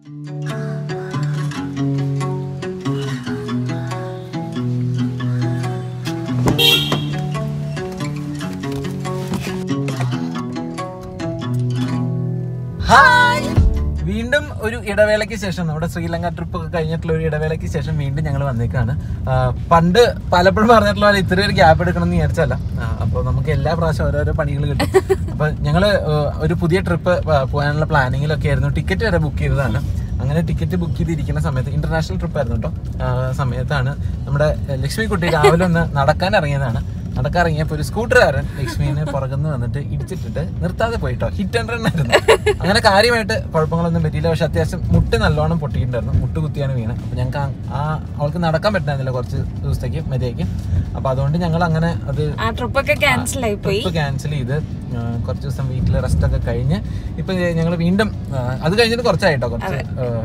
Hi വീണ്ടും ഒരു ഇടവേളയ്ക്ക് ശേഷം നമ്മുടെ ശ്രീലങ്ക ട്രിപ്പ് ഒക്കെ കഴിഞ്ഞിട്ടുള്ള ഒരു ഇടവേളയ്ക്ക് ശേഷം വീണ്ടും ഞങ്ങൾ വന്നേക്കാണ് ആ, പണ്ട് പലപ്പോഴും പറഞ്ഞിട്ടുള്ള പോലെ ഇത്രയും ഒരു ഗ്യാപ്പ് എടുക്കണം എന്ന് വിചാരിച്ചല്ല അപ്പോൾ നമുക്ക് എല്ലാ പ്രാവശ്യം ഓരോരോ പണികൾ കിട്ടും അപ്പൊ ഞങ്ങൾ ഒരു പുതിയ ട്രിപ്പ് പോകാനുള്ള പ്ലാനിങ്ങിലൊക്കെ ആയിരുന്നു ടിക്കറ്റ് വരെ ബുക്ക് ചെയ്തതാണ് അങ്ങനെ ടിക്കറ്റ് ബുക്ക് ചെയ്തിരിക്കുന്ന സമയത്ത് ഇന്റർനാഷണൽ ട്രിപ്പ് ആയിരുന്നു കേട്ടോ ആ, സമയത്താണ് നമ്മുടെ ലക്ഷ്മി കുട്ടി രാവിലെ ഒന്ന് നടക്കാൻ ഇറങ്ങിയതാണ് നടക്കാൻ ഇറങ്ങിയപ്പോ ഒരു സ്കൂട്ടറുകാരൻ ലക്ഷ്മിനെ പുറകുന്ന് വന്നിട്ട് ഇടിച്ചിട്ടിട്ട് നിർത്താതെ പോയിട്ടോ ഹിറ്റ് ആൻഡ് റൺ ആയിരുന്നു അങ്ങനെ കാര്യമായിട്ട് കുഴപ്പങ്ങളൊന്നും പറ്റിയില്ല പക്ഷെ അത്യാവശ്യം മുട്ട് നല്ലോണം പൊട്ടിയിട്ടുണ്ടായിരുന്നു മുട്ട് കുത്തിയാണ് വീണ് അപ്പൊ ഞങ്ങൾക്ക് ആ- ആ അവൾക്ക് നടക്കാൻ പറ്റുന്നില്ല കുറച്ച് ദിവസത്തേക്ക് മര്യാദയ്ക്ക് അപ്പൊ അതുകൊണ്ട് ഞങ്ങൾ അങ്ങനെ അത് ആ ട്രിപ്പൊക്കെ ക്യാൻസൽ ആയി പോയി ട്രിപ്പ് ക്യാൻസൽ ചെയ്ത് ആ, കുറച്ച് ദിവസം വീട്ടിൽ റെസ്റ്റ് ഒക്കെ കഴിഞ്ഞ് ഇപ്പൊ ഞങ്ങൾ വീണ്ടും ആ, അത് കഴിഞ്ഞിട്ട് കുറച്ചായിട്ടോ കുറച്ച്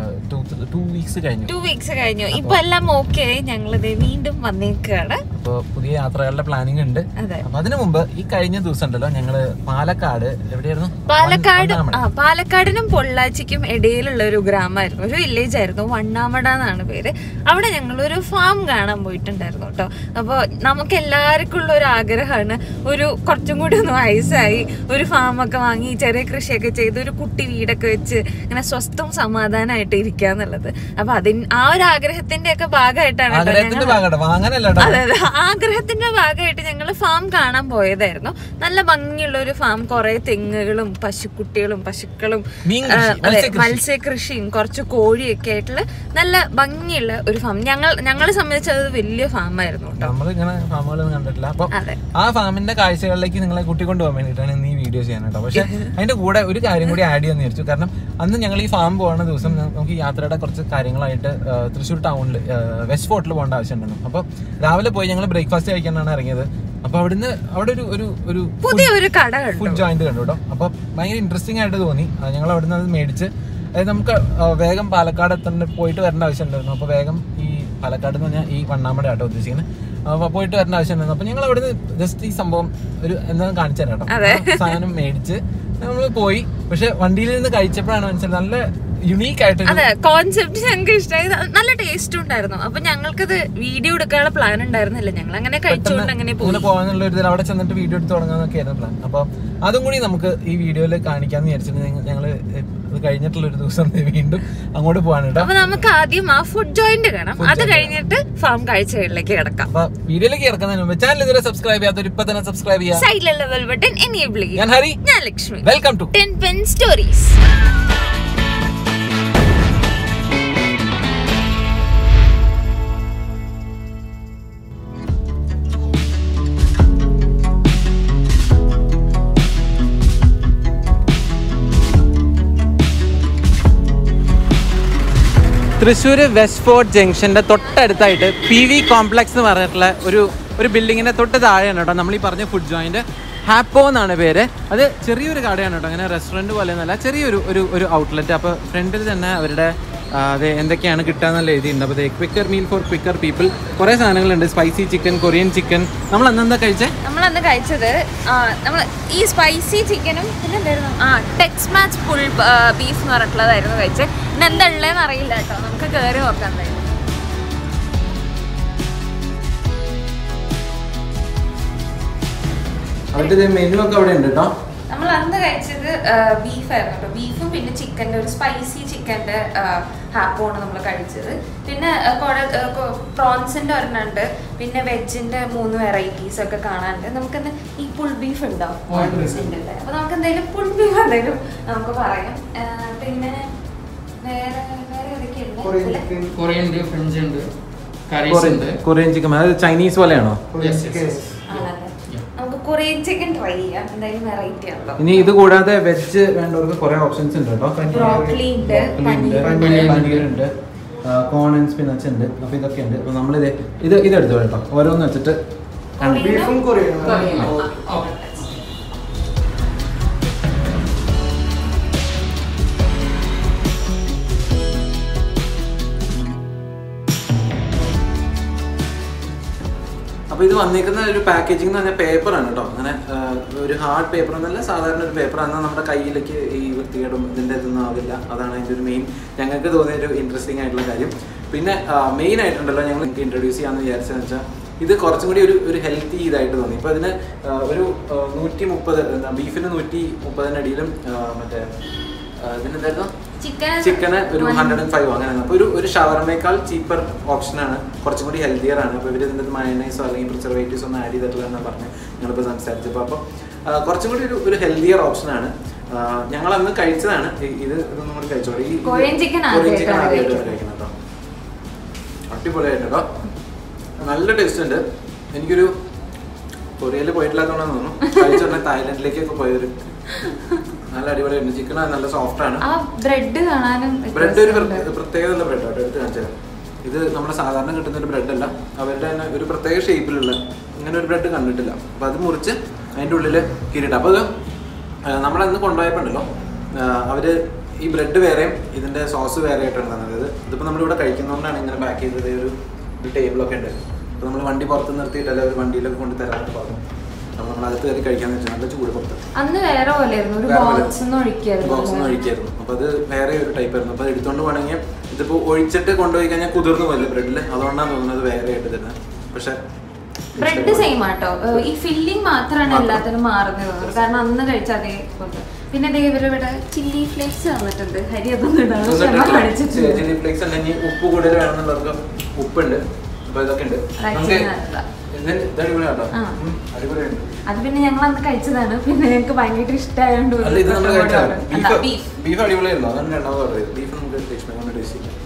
ടു വീക്സ് കഴിഞ്ഞു ടു വീക്സ് കഴിഞ്ഞു ഇപ്പൊ എല്ലാം ഓക്കെ ആയി ഞങ്ങളിത് വീണ്ടും വന്നേക്കാണ് അപ്പൊ പുതിയ യാത്രകളുടെ പ്ലാനിങ് ഉണ്ട് അതെ അപ്പൊ അതിനു മുമ്പ് ഈ കഴിഞ്ഞ ദിവസം ഉണ്ടല്ലോ ഞങ്ങള് പാലക്കാട് എവിടെയായിരുന്നു പാലക്കാട് വണ്ണാമട. ആ പാലക്കാടിനും പൊള്ളാച്ചിക്കും ഇടയിലുള്ള ഒരു ഗ്രാമമായിരുന്നു ഒരു വില്ലേജ് ആയിരുന്നു വണ്ണാമട എന്നാണ് പേര് അവിടെ ഞങ്ങൾ ഒരു ഫാം കാണാൻ പോയിട്ടുണ്ടായിരുന്നു കേട്ടോ അപ്പോൾ നമുക്ക് എല്ലാവർക്കും ഉള്ള ഒരു ആഗ്രഹമാണ് ഒരു കുറച്ചും കൂടി ഒന്ന് വയസ്സായി ഒരു ഫാമൊക്കെ വാങ്ങി ചെറിയ കൃഷിയൊക്കെ ചെയ്ത് ഒരു കുട്ടി വീടൊക്കെ വെച്ച് ഇങ്ങനെ സ്വസ്ഥവും സമാധാനമായിട്ട് ഇരിക്കുക എന്നുള്ളത് അപ്പൊ അതിന് ആ ഒരു ആഗ്രഹത്തിന്റെ ഒക്കെ ഭാഗമായിട്ടാണ് കേട്ടോ ആഗ്രഹത്തിന്റെ ഞങ്ങൾ ഭാഗമായിട്ട് വാങ്ങാനല്ല കേട്ടോ അതെ അതെ ആഗ്രഹത്തിന്റെ ഭാഗമായിട്ട് ഞങ്ങൾ ഫാം കാണാൻ പോയതായിരുന്നു നല്ല ഭംഗിയുള്ള ഒരു ഫാം കുറെ തെങ്ങുകളും പശുക്കുട്ടികളും പശുക്കളും മീൻ ആ, കൃഷി, അതെ, മത്സ്യകൃഷി. മത്സ്യകൃഷിയും കുറച്ച് കോഴിയൊക്കെ ആയിട്ടുള്ള നല്ല ഭംഗിയുള്ള ഒരു ഫാം ഞങ്ങൾ ഞങ്ങളെ സംബന്ധിച്ച് അത് വലിയ ഫാമായിരുന്നു കേട്ടോ നമ്മൾ ഇങ്ങനെ ഫാമുകളൊന്നും കണ്ടിട്ടില്ല അപ്പൊ അതെ ആ ഫാമിന്റെ കാഴ്ചകളിലേക്ക് നിങ്ങളെ കൂട്ടിക്കൊണ്ടു പോകാൻ വേണ്ടിയിട്ടാണ് ഇന്ന് ഈ വീഡിയോ ചെയ്യാൻ കേട്ടോ പക്ഷെ അതിന്റെ കൂടെ ഒരു കാര്യം കൂടി ആഡ് ചെയ്യാന്ന് വിചാരിച്ചു കാരണം അന്ന് ഞങ്ങൾ ഈ ഫാം പോകുന്ന ദിവസം ന- നമുക്ക് ഈ യാത്രയുടെ കുറച്ച് കാര്യങ്ങളായിട്ട് ആ, തൃശ്ശൂർ ടൗണിൽ വെസ്റ്റ് ഫോർട്ടിൽ പോകേണ്ട ആവശ്യമുണ്ടായിരുന്നു അപ്പൊ രാവിലെ പോയി ഞങ്ങൾ ബ്രേക്ക്ഫാസ്റ്റ് കഴിക്കാനാണ് ഇറങ്ങിയത് അപ്പൊ അവിടുന്ന് അവിടെ ഒരു ഒരു ഒരു പുതിയ ഒരു കട കണ്ടു ഫുഡ് ജോയിന്റ് കണ്ടു കേട്ടോ അപ്പൊ ഭയങ്കര ഇൻട്രസ്റ്റിംഗ് ആയിട്ട് തോന്നി ആ, ഞങ്ങൾ അവിടുന്ന് അത് മേടിച്ച് അതായത് നമുക്ക് ആ, വേഗം പാലക്കാട് എത്തേണ്ട പോയിട്ട് വരേണ്ട ആവശ്യമുണ്ടായിരുന്നു അപ്പൊ വേഗം ഈ പാലക്കാട് എന്ന് പറഞ്ഞാൽ ഈ വണ്ണാമട ആട്ടോ ഉദ്ദേശിക്കുന്നത് അപ്പൊ പോയിട്ട് വരേണ്ട ആവശ്യമുണ്ടായിരുന്നു അപ്പൊ ഞങ്ങൾ അവിടുന്ന് ജസ്റ്റ് ഈ സംഭവം ഒരു എന്താ കാണിച്ചു തരാം കേട്ടോ അതെ. ആ സാധനം മേടിച്ച് നമ്മൾ പോയി പക്ഷെ വണ്ടിയിൽ നിന്ന് കഴിച്ചപ്പോഴാണ് മനസ്സിലായത് നല്ല യുണീക്ക് ആയിട്ട് അതെ കോൺസെപ്റ്റ് ഞങ്ങൾക്ക് ഇഷ്ടമായി നല്ല ടേസ്റ്റ് ഉണ്ടായിരുന്നു അപ്പൊ ഞങ്ങൾക്കത് വീഡിയോ എടുക്കാനുള്ള പ്ലാൻ ഉണ്ടായിരുന്നില്ല ഞങ്ങൾ അങ്ങനെ കഴിച്ചുകൊണ്ട് അങ്ങനെ പോയി അങ്ങനെ പോകാനുള്ള ഒരു ഇതിൽ അവിടെ ചെന്നിട്ട് വീഡിയോ എടുത്ത് തുടങ്ങാന്നൊക്കെ ആയിരുന്നു പ്ലാൻ അപ്പൊ അതും കൂടി നമുക്ക് ഈ വീഡിയോയിൽ കാണിക്കാന്ന് വിചാരിച്ചിട്ട് ഞങ്ങ- ഞങ്ങള് ഇത് കഴിഞ്ഞിട്ടുള്ള ഒരു ദിവസം വീണ്ടും അങ്ങോട്ട് പോകാൻ കേട്ടോ അപ്പൊ നമുക്ക് ആദ്യം ആ ഫുഡ് ജോയിന്റ് കാണാം അത് കഴിഞ്ഞിട്ട് ഫാം കാഴ്ചകളിലേക്ക് കിടക്കാം അപ്പൊ വീഡിയോയിലേക്ക് ഇറക്കുന്നതിന് മുമ്പ് ചാനൽ ഇതുവരെ സബ്സ്ക്രൈബ് ചെയ്യാത്തവർ ഇപ്പൊ തന്നെ സബ്സ്ക്രൈബ് ചെയ്യാം സൈഡിലുള്ള ബെൽ ബട്ടൺ എനേബിൾ ചെയ്യും ഞാൻ ഹരി ഞാൻ Lakshmi welcome to ten pen stories Thrissur west fort ജംഗ്ഷന്റെ തൊട്ടടുത്തായിട്ട് പി വി കോംപ്ലക്സ് എന്ന് പറഞ്ഞിട്ടുള്ള ഒരു ഒരു ബിൽഡിങ്ങിന്റെ തൊട്ട് താഴെയാണ് കേട്ടോ നമ്മൾ ഈ പറഞ്ഞ ഫുഡ് ജോയിന്റ് ഹാപ്പോ എന്നാണ് പേര് അത് ചെറിയൊരു കടയാണ് കേട്ടോ അങ്ങനെ റെസ്റ്റോറൻറ്റ് പോലെ ഒന്നല്ല ചെറിയൊരു ഒരു ഒരു ഔട്ട്ലെറ്റ് അപ്പോൾ ഫ്രണ്ടിൽ തന്നെ അവരുടെ ആ, അത് എന്തൊക്കെയാണ് കിട്ടാന്നുള്ള എഴുതിയിട്ടുണ്ട് അപ്പോൾ quicker meal for quicker people കുറേ സാധനങ്ങളുണ്ട് സ്പൈസി ചിക്കൻ കൊറിയൻ ചിക്കൻ നമ്മൾ അന്നെന്താ കഴിച്ചേ നമ്മൾ അന്ന് കഴിച്ചത് നമ്മൾ ഈ സ്പൈസി ചിക്കനും പിന്നെ എന്തായിരുന്നു ആ ടെക്സ് മാച്ച് ഫുൾ ബീഫ് എന്ന് പറഞ്ഞിട്ടുള്ളതായിരുന്നു കഴിച്ചത് പിന്നെ എന്താ ഉള്ളതെന്ന് അറിയില്ല കേട്ടോ നമുക്ക് കയറി നോക്കാം എന്തായാലും അവരുടെ മെനു ഒക്കെ അവിടെ ഉണ്ട് കേട്ടോ നമ്മൾ അന്ന് കഴിച്ചത് ബീഫായിരുന്നു കേട്ടോ ബീഫും പിന്നെ ചിക്കൻ്റെ ഒരു സ്പൈസി ചിക്കൻ്റെ ഹാപ്പുമാണ് നമ്മൾ കഴിച്ചത് പിന്നെ പ്രോൺസിൻ്റെ ഒരെണ്ണമുണ്ട് പിന്നെ വെജിൻ്റെ മൂന്ന് വെറൈറ്റീസ് ഒക്കെ കാണാനുണ്ട് നമുക്കെന്ത് ഈ പുൾ ബീഫ് ഉണ്ടോ ഉണ്ട് അപ്പോൾ നമുക്ക് എന്തെങ്കിലും പുൾ ബീഫ് എന്തെങ്കിലും നമുക്ക് പറയാം ആ, പിന്നെ വേറെ വേറെ ഏതൊക്കെയുണ്ട് കൊറിയൻ ഉണ്ട് ഫ്രഞ്ച് ഉണ്ട് കറീസ് ഉണ്ട് കൊറിയൻ ചിക്കൻ അത് ചൈനീസ് പോലെയാണോ Yes, yes, yes. ആണല്ലേ നമുക്ക് കൊറിയൻ ചിക്കൻ ട്രൈ ചെയ്യാം എന്തായാലും വെറൈറ്റി ആണല്ലോ ഇനി ഇത് കൂടാതെ വെജ് വേണ്ടവർക്ക് കുറെ ഓപ്ഷൻസ് ഉണ്ട് കേട്ടോ ബ്രോക്കലി ഉണ്ട് ബ്രോക്കലി ഉണ്ട് പനീർ പനീർ ഉണ്ട് കോൺ ആൻഡ് സ്പിനച്ച് ഉണ്ട് അപ്പൊ ഇതൊക്കെ ഉണ്ട് അപ്പൊ നമ്മളിത് ഇത് ഇത് എടുത്തു കേട്ടോ ഓരോന്ന് വെച്ചിട്ട് ബീഫും കൊറിയൻ. അപ്പൊ അപ്പോൾ ഇത് വന്നിരിക്കുന്ന ഒരു പാക്കേജിംഗ് എന്ന് പറഞ്ഞാൽ പേപ്പറാണ് കേട്ടോ അങ്ങനെ ആ, ഒരു ഹാർഡ് പേപ്പർ എന്നല്ല സാധാരണ ഒരു പേപ്പർ എന്നാൽ നമ്മുടെ കയ്യിലേക്ക് ഈ വൃത്തികേടും ഇതിൻ്റെ ഇതൊന്നും ആവില്ല അതാണ് അതിൻ്റെ ഒരു മെയിൻ ഞങ്ങൾക്ക് തോന്നിയ ഒരു ഇൻട്രസ്റ്റിംഗ് ആയിട്ടുള്ള കാര്യം പിന്നെ മെയിൻ ആയിട്ടുണ്ടല്ലോ ഞങ്ങൾ ഇൻട്രൊഡ്യൂസ് ചെയ്യാമെന്ന് വിചാരിച്ചതെന്ന് വെച്ചാൽ ഇത് കുറച്ചും കൂടി ഒരു ഒരു ഹെൽത്തി ഇതായിട്ട് തോന്നി ഇപ്പോൾ ഇതിന് ആ, ഒരു നൂറ്റി മുപ്പത് ബീഫിന് നൂറ്റി മുപ്പതിനടിയിലും മറ്റേ ആ, ഇതിനെന്തായിരുന്നു ചിക്കൻ ചിക്കന് ഒരു ഹൺഡ്രഡ് ആൻഡ് ഫൈവ് അങ്ങനെ അപ്പോൾ ഒരു ഒരു ഷവർമേക്കാൾ ചീപ്പർ ഓപ്ഷനാണ് കുറച്ചും കൂടി ഹെൽത്തിയർ ആണ് അപ്പോൾ ഇവർ ഇതിൻ്റെ മയണൈസോ അല്ലെങ്കിൽ പ്രിസർവേറ്റീവ്സ് ഒന്നും ആഡ് ചെയ്തിട്ടില്ല എന്നാണ് പറഞ്ഞ് ഞങ്ങളിപ്പോൾ സംസാരിച്ചപ്പോൾ അപ്പോൾ ആ, കുറച്ചും കൂടി ഒരു ഒരു ഹെൽത്തിയർ ഓപ്ഷനാണ് ഞങ്ങൾ അന്ന് കഴിച്ചതാണ് ഈ- ഇത് ഇതൊന്നും കൂടി കഴിച്ചോളൂ ഈ കൊറിയൻ chicken കൊറിയൻ ചിക്കൻ ആദ്യമായിട്ടാണ് ആദ്യമായിട്ടാണ് കഴിക്കുന്നത് കേട്ടോ അടിപൊളിയായിട്ട് കേട്ടോ നല്ല ടേസ്റ്റ് ഉണ്ട് എനിക്കൊരു കൊറിയയിൽ പോയിട്ടില്ലാത്തതുകൊണ്ടാണ് തോന്നുന്നു കഴിച്ചോണ്ടേ തായ്ലൻഡിലേക്കൊക്കെ പോയൊരു നല്ല അടിപൊളിയായിരുന്നു ചിക്കൻ നല്ല സോഫ്റ്റ് ആണ് ആ ബ്രെഡ് കാണാനും ബ്രെഡ് ഒരു വ്യത്യാസമുണ്ട്. പ്ര- പ്രത്യേകതയുള്ള ബ്രെഡ് ആട്ടോ എടുത്ത് കാണിച്ചത് ഇത് നമ്മുടെ സാധാരണ കിട്ടുന്ന ഒരു ബ്രെഡ് അല്ല അവരുടെ തന്നെ ഒരു പ്രത്യേക ഷേപ്പിലുള്ള ഇങ്ങനെ ഒരു ബ്രെഡ് കണ്ടിട്ടില്ല അപ്പൊ അത് മുറിച്ച് അതിൻ്റെ ഉള്ളിൽ കീറിയിട്ട് അപ്പോൾ അത് ആ, നമ്മളന്ന് കൊണ്ടുപോയപ്പോണ്ടല്ലോ ആ, അവര് ഈ ബ്രെഡ് വേറെയും ഇതിന്റെ സോസ് വേറെ ആയിട്ടാണ് തന്നത് ഇത് ഇതിപ്പോൾ നമ്മളിവിടെ കഴിക്കുന്നതുകൊണ്ടാണ് ഇങ്ങനെ പാക്ക് ചെയ്തത് ഒരു ഒരു ടേബിളൊക്കെ ഉണ്ട് അപ്പോൾ നമ്മൾ വണ്ടി പുറത്ത് നിർത്തിയിട്ടല്ല ഒരു വണ്ടിയിലൊക്കെ കൊണ്ട് തരാമെന്ന് പറഞ്ഞു അപ്പോൾ നമ്മൾ അകത്ത് കയറി കഴിക്കാന്ന് വെച്ചാൽ നല്ല ചൂട് പുറത്ത് അന്ന് വേറെ പോലെയായിരുന്നു ഒരു വേറെ പോലെ. ബോക്സ് ഒന്നും ഒഴിക്കായിരുന്നു ബോക്സ് നിന്ന് ഒഴിക്കായിരുന്നു അപ്പൊ അത് വേറെ ഒരു ടൈപ്പ് ആയിരുന്നു അപ്പൊ അത് എടുത്തോണ്ട് പോകണമെങ്കിൽ ഇതിപ്പോ ഒഴിച്ചിട്ട് കൊണ്ടുപോയി കഴിഞ്ഞാൽ കുതിർന്നു പോയില്ല ബ്രെഡിൽ അതുകൊണ്ടാണ് തോന്നുന്നത് വേറെ ആയിട്ട് തരുന്നത് പക്ഷെ ബ്രെഡ് സെയിം ആട്ടോ ഏഹ് ഈ ഫില്ലിംഗ് മാത്രമാണ് മാത്രം. എല്ലാത്തിനും മാറുന്നത് തോന്നുന്നത് കാരണം അന്ന് കഴിച്ച അതേ പോലെ പിന്നെ ദേ ഇവരിവിടെ ചില്ലി ഫ്ലേക്സ് തന്നിട്ടുണ്ട് ഹരി അതൊന്നും ഇടാൻ ക്ഷമ കാണിച്ചിട്ടില്ല ചില്ലി ഫ്ലേക്സ് ഉണ്ടെങ്കിൽ ഉപ്പ് കൂടുതൽ വേണമെന്നുള്ളവർക്ക് ഉപ്പുണ്ട് അപ്പൊ ഇതൊക്കെ ഉണ്ട് Right, നമുക്ക് നല്ലതാ. ഇത് ഇത് അടിപൊളിയാട്ടോ ആ. ഉം, അടിപൊളിയുണ്ട് അത് പിന്നെ ഞങ്ങൾ അന്ന് കഴിച്ചതാണ് പിന്നെ ഞങ്ങൾക്ക് ഭയങ്കര ഇഷ്ടമായോണ്ട് അല്ല ഇത് നമ്മൾ കഴിച്ചതാണ് ബീഫ് ബീഫ് ബീഫ് അടിപൊളിയായിരുന്നു അതാണ് രണ്ടാമത് ഓർഡർ ചെയ്തത് ബീഫ് നമുക്ക് ടേസ്റ്റ് കൊണ്ട് ടേസ്റ്റ് ചെയ്യാം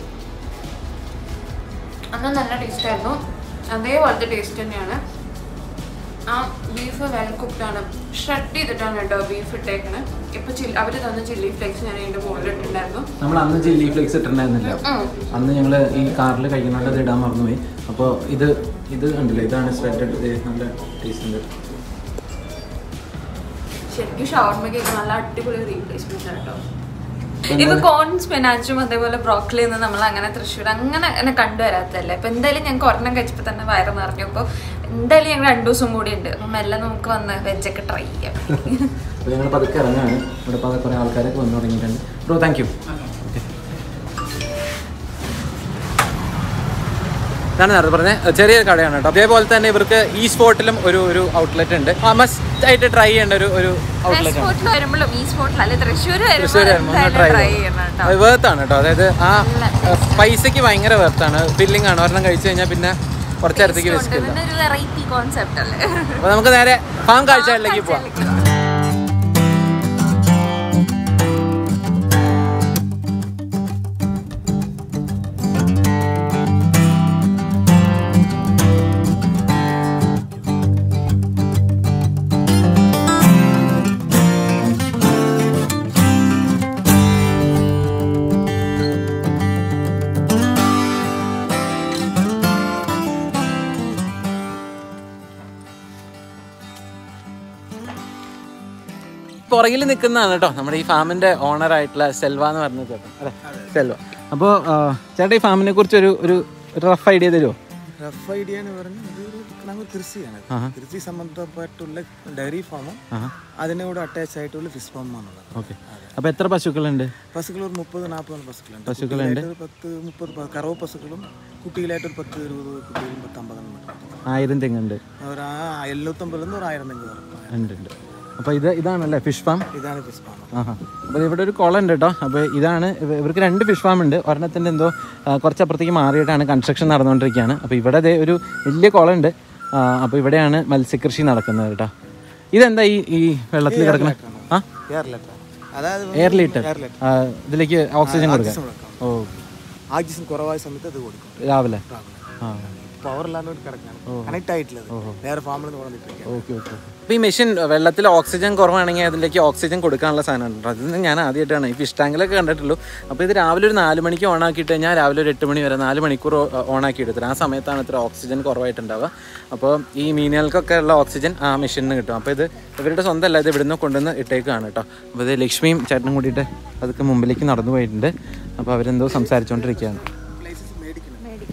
അന്ന് നല്ല ടേസ്റ്റ് ആയിരുന്നു അതേപോലത്തെ ടേസ്റ്റ് തന്നെയാണ് ആ ബീഫ് വെൽ കുക്ക്ഡ് ആണ് ഷ്രെഡ് ചെയ്തിട്ടാണ് കേട്ടോ ബീഫ് ഇട്ടേക്കണേ ഇപ്പൊ ചില്ലി അവർ തന്ന ചില്ലി ഫ്ലേക്സ് ഞാൻ അതിന്റെ മുകളിൽ ഇട്ടിട്ടുണ്ടായിരുന്നു നമ്മൾ അന്ന് ചില്ലി ഫ്ലേക്സ് ഇട്ടിട്ടുണ്ടായിരുന്നില്ല ഉം. അന്ന് ഞങ്ങൾ ഈ കാറിൽ കഴിക്കുന്നുണ്ട് അത് ഇടാൻ മറന്നുപോയി അപ്പോൾ ഇത് ഇത് കണ്ടില്ലേ ഇതാണ് സ്പ്രെഡ് നല്ല ടേസ്റ്റ് ഉണ്ട് ശരിക്കും ഷവർമ്മയ്ക്ക് നല്ല അടിപൊളി റീപ്ലേസ്മെന്റ് ആണ് കേട്ടോ ഇപ്പൊ കോൺ സ്പിനാച്ചും അതേപോലെ ബ്രോക്കലി എന്ന് നമ്മൾ അങ്ങനെ തൃശ്ശൂർ അങ്ങനെ അങ്ങനെ കണ്ടുവരാത്തതല്ലേ അപ്പൊ എന്തായാലും ഞങ്ങൾക്ക് ഒരെണ്ണം കഴിച്ചപ്പോ തന്നെ വയറ് നിറഞ്ഞു അപ്പൊ എന്തായാലും ഞങ്ങൾ രണ്ടു ദിവസം കൂടി ഉണ്ട് അപ്പൊ മെല്ലെ നമുക്ക് വന്ന് വെജൊക്കെ ട്രൈ ചെയ്യാം അപ്പോൾ ഞങ്ങൾ പതുക്കെ ഇറങ്ങാണ് ഇവിടെ പതുക്കെ കുറേ ആൾക്കാരൊക്കെ വന്നു തുടങ്ങിയിട്ടുണ്ട് ബ്രോ താങ്ക് യു ഇതാണ് നേരത്തെ പറഞ്ഞത് ചെറിയൊരു കടയാണ് കേട്ടോ അതേപോലെ തന്നെ ഇവർക്ക് ഈ സ്പോട്ടിലും ഒരു ഒരു ഔട്ട്ലെറ്റ് ഉണ്ട് മസ്റ്റ് ആയിട്ട് ട്രൈ ചെയ്യേണ്ട ഒരു ഒരു ഔട്ട്ലെറ്റ് ആണ് സ്പോട്ടിൽ വരുമ്പോഴും ഈ സ്പോട്ടിൽ അല്ലെ തൃശ്ശൂർ തൃശ്ശൂർ വരുമ്പോൾ ഒന്ന് ട്രൈ ട്രൈ ചെയ്യണം കേട്ടോ വേർത്താണ് കേട്ടോ അതായത് ആ ഏഹ്, പൈസയ്ക്ക് ഭയങ്കര വേർത്താണ് ഫില്ലിംഗ് ആണ് ഒരെണ്ണം കഴിച്ചു കഴിഞ്ഞാൽ പിന്നെ കുറച്ച് നേരത്തേക്ക് Taste ഉണ്ട്. വിസ്കില്ല ഇതിന്റെ ഒരു വെറൈറ്റി കോൺസെപ്റ്റ് അല്ലേ അപ്പോൾ നമുക്ക് നേരെ ഫാം കാഴ്ചകളിലേക്ക് പോവാം പുറകിൽ നിൽക്കുന്നതാണ് കേട്ടോ നമ്മുടെ ഈ ഫാമിന്റെ ഓണർ ആയിട്ടുള്ള സെൽവ എന്ന് പറഞ്ഞ ചേട്ടൻ അല്ലേ സെൽവ അപ്പോൾ ചേട്ടാ ഈ ഫാമിനെ കുറിച്ച് ഒരു ഒരു റഫ് ഐഡിയ തരുമോ റഫ് ഐഡിയ എന്ന് പറഞ്ഞാൽ ഇത് ഞങ്ങൾ കൃഷിയാണ് കൃഷി സംബന്ധപ്പെട്ടുള്ള ഡയറി ഫാമും അതിനോട് അറ്റാച്ച് ആയിട്ടുള്ള ഫിഷ് ഫാമാണുള്ളത് ഓക്കെ അപ്പോൾ എത്ര പശുക്കളുണ്ട് പശുക്കൾ ഒരു മുപ്പത് നാൽപ്പത് പശുക്കളുണ്ട് പശുക്കളുണ്ട്. കുട്ടികളായിട്ട് ഒരു പത്ത് മുപ്പത് പ- കറവ് പശുക്കളും കുട്ടികളായിട്ട് ഒരു പത്ത് ഇരുപത് കുട്ടികളും പത്ത് അമ്പതെണ്ണം മറ്റും. ആയിരം തെങ്ങുണ്ട് ഒരു ആ എഴുന്നൂറ്റമ്പതിൽ നിന്ന് ഒരു ആയിരം തെങ്ങ് വരും ഉണ്ട് ഉണ്ട് അപ്പോൾ ഇത് ഇതാണല്ലേ ഫിഷ് ഫാം ഇതാണ് ഫിഷ് ഫാം ആഹാ അപ്പോൾ ഇവിടെ ഒരു കുളം ഉണ്ട് കേട്ടോ അപ്പോൾ ഇതാണ് ഇവ- ഇവർക്ക് രണ്ട് ഫിഷ് ഫാം ഉണ്ട് ഒരെണ്ണത്തിൻ്റെ എന്തോ ആ, കുറച്ചപ്പുറത്തേക്ക് മാറിയിട്ടാണ് കൺസ്ട്രക്ഷൻ നടന്നുകൊണ്ടിരിക്കുകയാണ് അപ്പോൾ ഇവിടെ ദേ ഒരു വലിയ കുളം ഉണ്ട് അപ്പോൾ ഇവിടെയാണ് മത്സ്യകൃഷി നടക്കുന്നത് കേട്ടോ ഇതെന്താ ഈ ഈ വെള്ളത്തിൽ കിടക്കുന്ന ആ എയർ ലെറ്റർ അതായത് എയർ ലീറ്റർ എയർ ലെറ്റർ ഇതിലേക്ക് ഓക്സിജൻ കൊടുക്കാൻ കൊടുക്കാം ഓ ആക്സിജൻ കുറവായ സമയത്ത് അത് കൊടുക്കും രാവിലെ ആ പവർ ഇല്ലാണ്ട് കിടക്കാണ് കണക്ട് ആയിട്ടുള്ളത് വേറെ ഫാമിൽ നിന്ന് കൊണ്ടിട്ടിരിക്കുക ഓക്കെ ഓക്കെ അപ്പോൾ ഈ മെഷീൻ വെള്ളത്തിൽ ഓക്സിജൻ കുറവാണെങ്കിൽ അതിലേക്ക് ഓക്സിജൻ കൊടുക്കാനുള്ള സാധനമാണ് കേട്ടോ അത് ഞാൻ ആദ്യമായിട്ടാണ് ഈ ഫിഷ് ടാങ്കിലൊക്കെ കണ്ടിട്ടുള്ളൂ അപ്പോൾ ഇത് രാവിലെ ഒരു നാല് മണിക്ക് ഓൺ ആക്കിയിട്ട് കഴിഞ്ഞാൽ രാവിലെ ഒരു എട്ട് മണി വരെ നാല് മണിക്കൂർ ഓൺ ആക്കി എടുത്തത് ആ സമയത്താണ് ഇത്ര ഓക്സിജൻ കുറവായിട്ടുണ്ടാവുക അപ്പോൾ ഈ മീനുകൾക്കൊക്കെ ഉള്ള ഓക്സിജൻ ആ മെഷീനിൽ കിട്ടും അപ്പോൾ ഇത് ഇവരുടെ സ്വന്തം അല്ല ഇത് ഇവിടുന്ന് കൊണ്ടുവന്ന് ഇട്ടേക്കാണ് കേട്ടോ അപ്പോൾ ഇത് ലക്ഷ്മിയും ചേട്ടനും കൂടിയിട്ട് അതൊക്കെ മുമ്പിലേക്ക് നടന്നു പോയിട്ടുണ്ട് അപ്പോൾ അവരെന്തോ സംസാരിച്ചുകൊണ്ടിരിക്കുകയാണ് ലൈസൻസ് മേടിക്കണം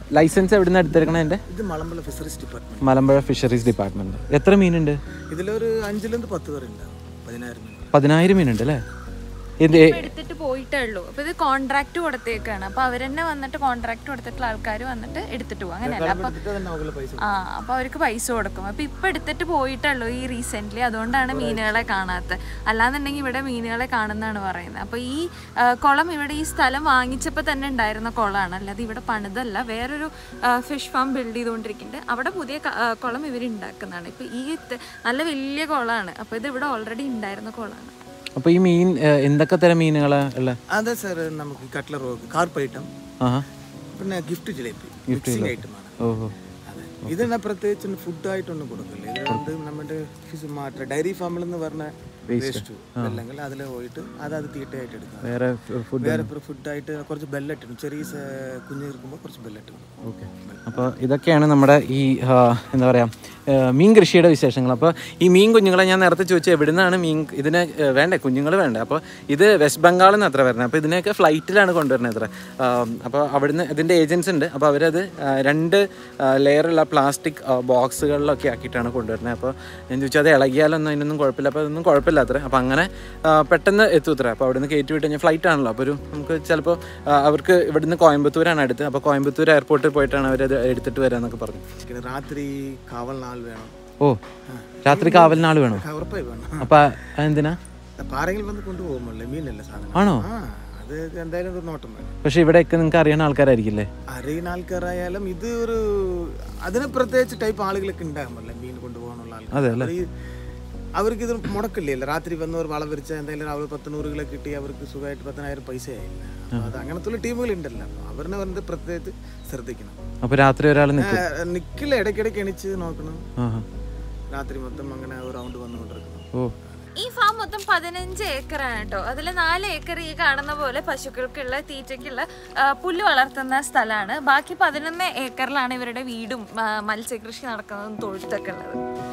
ലൈസൻസ് എവിടെ നിന്ന് എടുത്തിരിക്കണേ എൻ്റെ ഇത് മലമ്പല fisheries department Malampuzha fisheries department എത്ര മീനുണ്ട് ഇതിലൊരു അഞ്ചിലിருந்து പത്ത് വരെ ഉണ്ടാവും പതിനായിരം മീൻ പതിനായിരം മീനുണ്ട് അല്ലേ എന്ത് ഇപ്പൊ എടുത്തിട്ട് പോയിട്ടേ ഉള്ളൂ അപ്പൊ ഇത് കോൺട്രാക്ട് കൊടുത്തേക്കാണ് അപ്പൊ അവരെന്നെ വന്നിട്ട് കോൺട്രാക്ട് കൊടുത്തിട്ടുള്ള ആൾക്കാർ വന്നിട്ട് എടുത്തിട്ട് പോകും അങ്ങനെയല്ല അപ്പൊ എടുത്തിട്ട് തന്നെ അവരുടെ പൈസ ആ അപ്പൊ അവർക്ക് പൈസ കൊടുക്കും അപ്പൊ ഇപ്പൊ എടുത്തിട്ട് പോയിട്ടുള്ളൂ ഈ റീസെന്റ് അതുകൊണ്ടാണ് മീനുകളെ കാണാത്തത് അല്ലാന്നുണ്ടെങ്കിൽ ഇവിടെ മീനുകളെ കാണുന്നതാണ് പറയുന്നത് അപ്പൊ ഈ ആ, കുളം ഇവിടെ ഈ സ്ഥലം വാങ്ങിച്ചപ്പോൾ തന്നെ ഉണ്ടായിരുന്ന കുളമാണ് അല്ലാതെ ഇവിടെ പണിതല്ല വേറൊരു ഫിഷ് ഫാം ബിൽഡ് ചെയ്തുകൊണ്ടിരിക്കുന്നുണ്ട് അവിടെ പുതിയ ക- ആ, കുളം ഇവർ ഉണ്ടാക്കുന്നതാണ് ഇപ്പൊ ഈ ത- നല്ല വലിയ കുളമാണ് അപ്പൊ ഇത് ഇവിടെ ഓൾറെഡി ഉണ്ടായിരുന്ന കുളമാണ് അപ്പോൾ ഈ മീൻ ഏഹ്, എന്തൊക്കെ തരം മീനുകളാ ഉള്ള അതെ സാർ നമുക്ക് കട്ട്ലർ കാർപ്പ് ഐറ്റം ആഹാ പിന്നെ ഗിഫ്റ്റ് ജിലേബി മിക്സിംഗ് ഐറ്റമാണ് ഓഹോ അതെ ഇതിനെ പ്രത്യേകിച്ച് ഫുഡായിട്ടൊന്നും കൊടുക്കില്ല ഇത് കൊണ്ട് നമ്മുടെ ഫിഷ് മാറ്റ ഡയറി ഫാമിൽ നിന്ന് പറഞ്ഞ വേസ്റ്റ് അല്ലെങ്കിൽ അതിൽ പോയിട്ട് അത് അത് തീറ്റയായിട്ട് എടുക്കാം വേറെ ഫുഡ് വേറെ ഫുഡായിട്ട് കുറച്ച് ബെല്ലറ്റ് ഇടും ചെറിയ സ- കുഞ്ഞ് ഇരിക്കുമ്പോൾ കുറച്ച് ബെല്ലറ്റ് ഇടും ഓക്കെ അപ്പോൾ ഇതൊക്കെയാണ് നമ്മുടെ ഈ ആ, എന്താ പറയുക മീൻ കൃഷിയുടെ വിശേഷങ്ങൾ അപ്പോൾ ഈ മീൻ കുഞ്ഞുങ്ങളെ ഞാൻ നേരത്തെ ചോദിച്ചു എവിടെ നിന്നാണ് മീൻ ഇതിന് ഏ, വേണ്ടേ കുഞ്ഞുങ്ങൾ വേണ്ടേ അപ്പോൾ ഇത് വെസ്റ്റ് ബംഗാളിൽ നിന്ന് അത്ര വരുന്നത് അപ്പോൾ ഇതിനെയൊക്കെ ഫ്ലൈറ്റിലാണ് കൊണ്ടുവരുന്നത് അത്ര അപ്പോൾ അവിടുന്ന് ഇതിൻ്റെ ഏജൻസ് ഉണ്ട് അപ്പോൾ അവരത് ആ, രണ്ട് ലെയറുള്ള പ്ലാസ്റ്റിക് ബോക്സുകളിലൊക്കെ ആക്കിയിട്ടാണ് കൊണ്ടുവരുന്നത് അപ്പോൾ ഞാൻ ചോദിച്ചാൽ അത് ഇളകിയാലൊന്നും അതിനൊന്നും കുഴപ്പമില്ല അപ്പോൾ അതൊന്നും കുഴപ്പമില്ല അത്ര അപ്പോൾ അങ്ങനെ ആ, പെട്ടെന്ന് എത്തും അത്ര അപ്പോൾ അവിടുന്ന് കയറ്റി വിട്ട് കഴിഞ്ഞാൽ ഫ്ലൈറ്റ് ആണല്ലോ അപ്പോൾ ഒരു നമുക്ക് ചിലപ്പോൾ അവർക്ക് ഇവിടുന്ന് കോയമ്പത്തൂരാണ് അടുത്ത് അപ്പോൾ കോയമ്പത്തൂർ എയർപോർട്ടിൽ പോയിട്ടാണ് അവരത് എടുത്തിട്ട് വരാമെന്നൊക്കെ പറഞ്ഞു പിന്നെ രാത്രി കാവൽ നാൾ വേണം ഓ രാത്രി കാവലിനാൾ വേണോ ഉറപ്പായി വേണം അപ്പം എന്തിനാ പാറയിൽ വന്ന് കൊണ്ടുപോകുമല്ലേ മീനല്ലേ സാധനം ആണോ ആ അത് എന്തായാലും ഒരു നോട്ടം വേണം പക്ഷെ ഇവിടെയൊക്കെ നിങ്ങൾക്ക് അറിയുന്ന ആൾക്കാരായിരിക്കില്ലേ അറിയുന്ന ആൾക്കാരായാലും ഇത് ഒരു അതിന് പ്രത്യേകിച്ച് ടൈപ്പ് ആളുകളൊക്കെ ഉണ്ടാകുമല്ലേ മീൻ കൊണ്ടുപോകാനുള്ള ആൾക്കാർ ഈ അവർക്ക് ഇത് മുടക്കില്ല രാത്രി വന്ന് ഒരു വളം വിരിച്ചാൽ എന്തായാലും അവർ പത്ത് നൂറ് കിലോ കിട്ടി അവർക്ക് സുഖമായിട്ട് പതിനായിരം പൈസ ആയില്ല അപ്പൊ അത് അങ്ങനത്തെ ടീമുകൾ ഉണ്ടല്ലോ അപ്പൊ അവരിനെ വന്നിട്ട് പ്രത്യേകിച്ച് ശ്രദ്ധിക്കണം അപ്പോൾ രാത്രി ഒരാൾ നിൽക്കും ആ, നിക്കില്ല ഇടയ്ക്കിടയ്ക്ക് എണിച്ച് നോക്കണം ആഹാ. രാത്രി മൊത്തം അങ്ങനെ ഒരു റൗണ്ട് വന്നുകൊണ്ടിരിക്കണം ഓ ഈ ഫാം മൊത്തം പതിനഞ്ച് ഏക്കറാണ് കേട്ടോ അതിൽ നാല് ഏക്കർ ഈ കാണുന്ന പോലെ പശുക്കൾക്കുള്ള തീറ്റയ്ക്കുള്ള ആ, പുല്ല് വളർത്തുന്ന സ്ഥലമാണ് ബാക്കി പതിനൊന്ന് ഏക്കറിലാണ് ഇവരുടെ വീടും ആ, മത്സ്യകൃഷി നടക്കുന്നതും തൊഴുത്തൊക്കെ ഉള്ളത്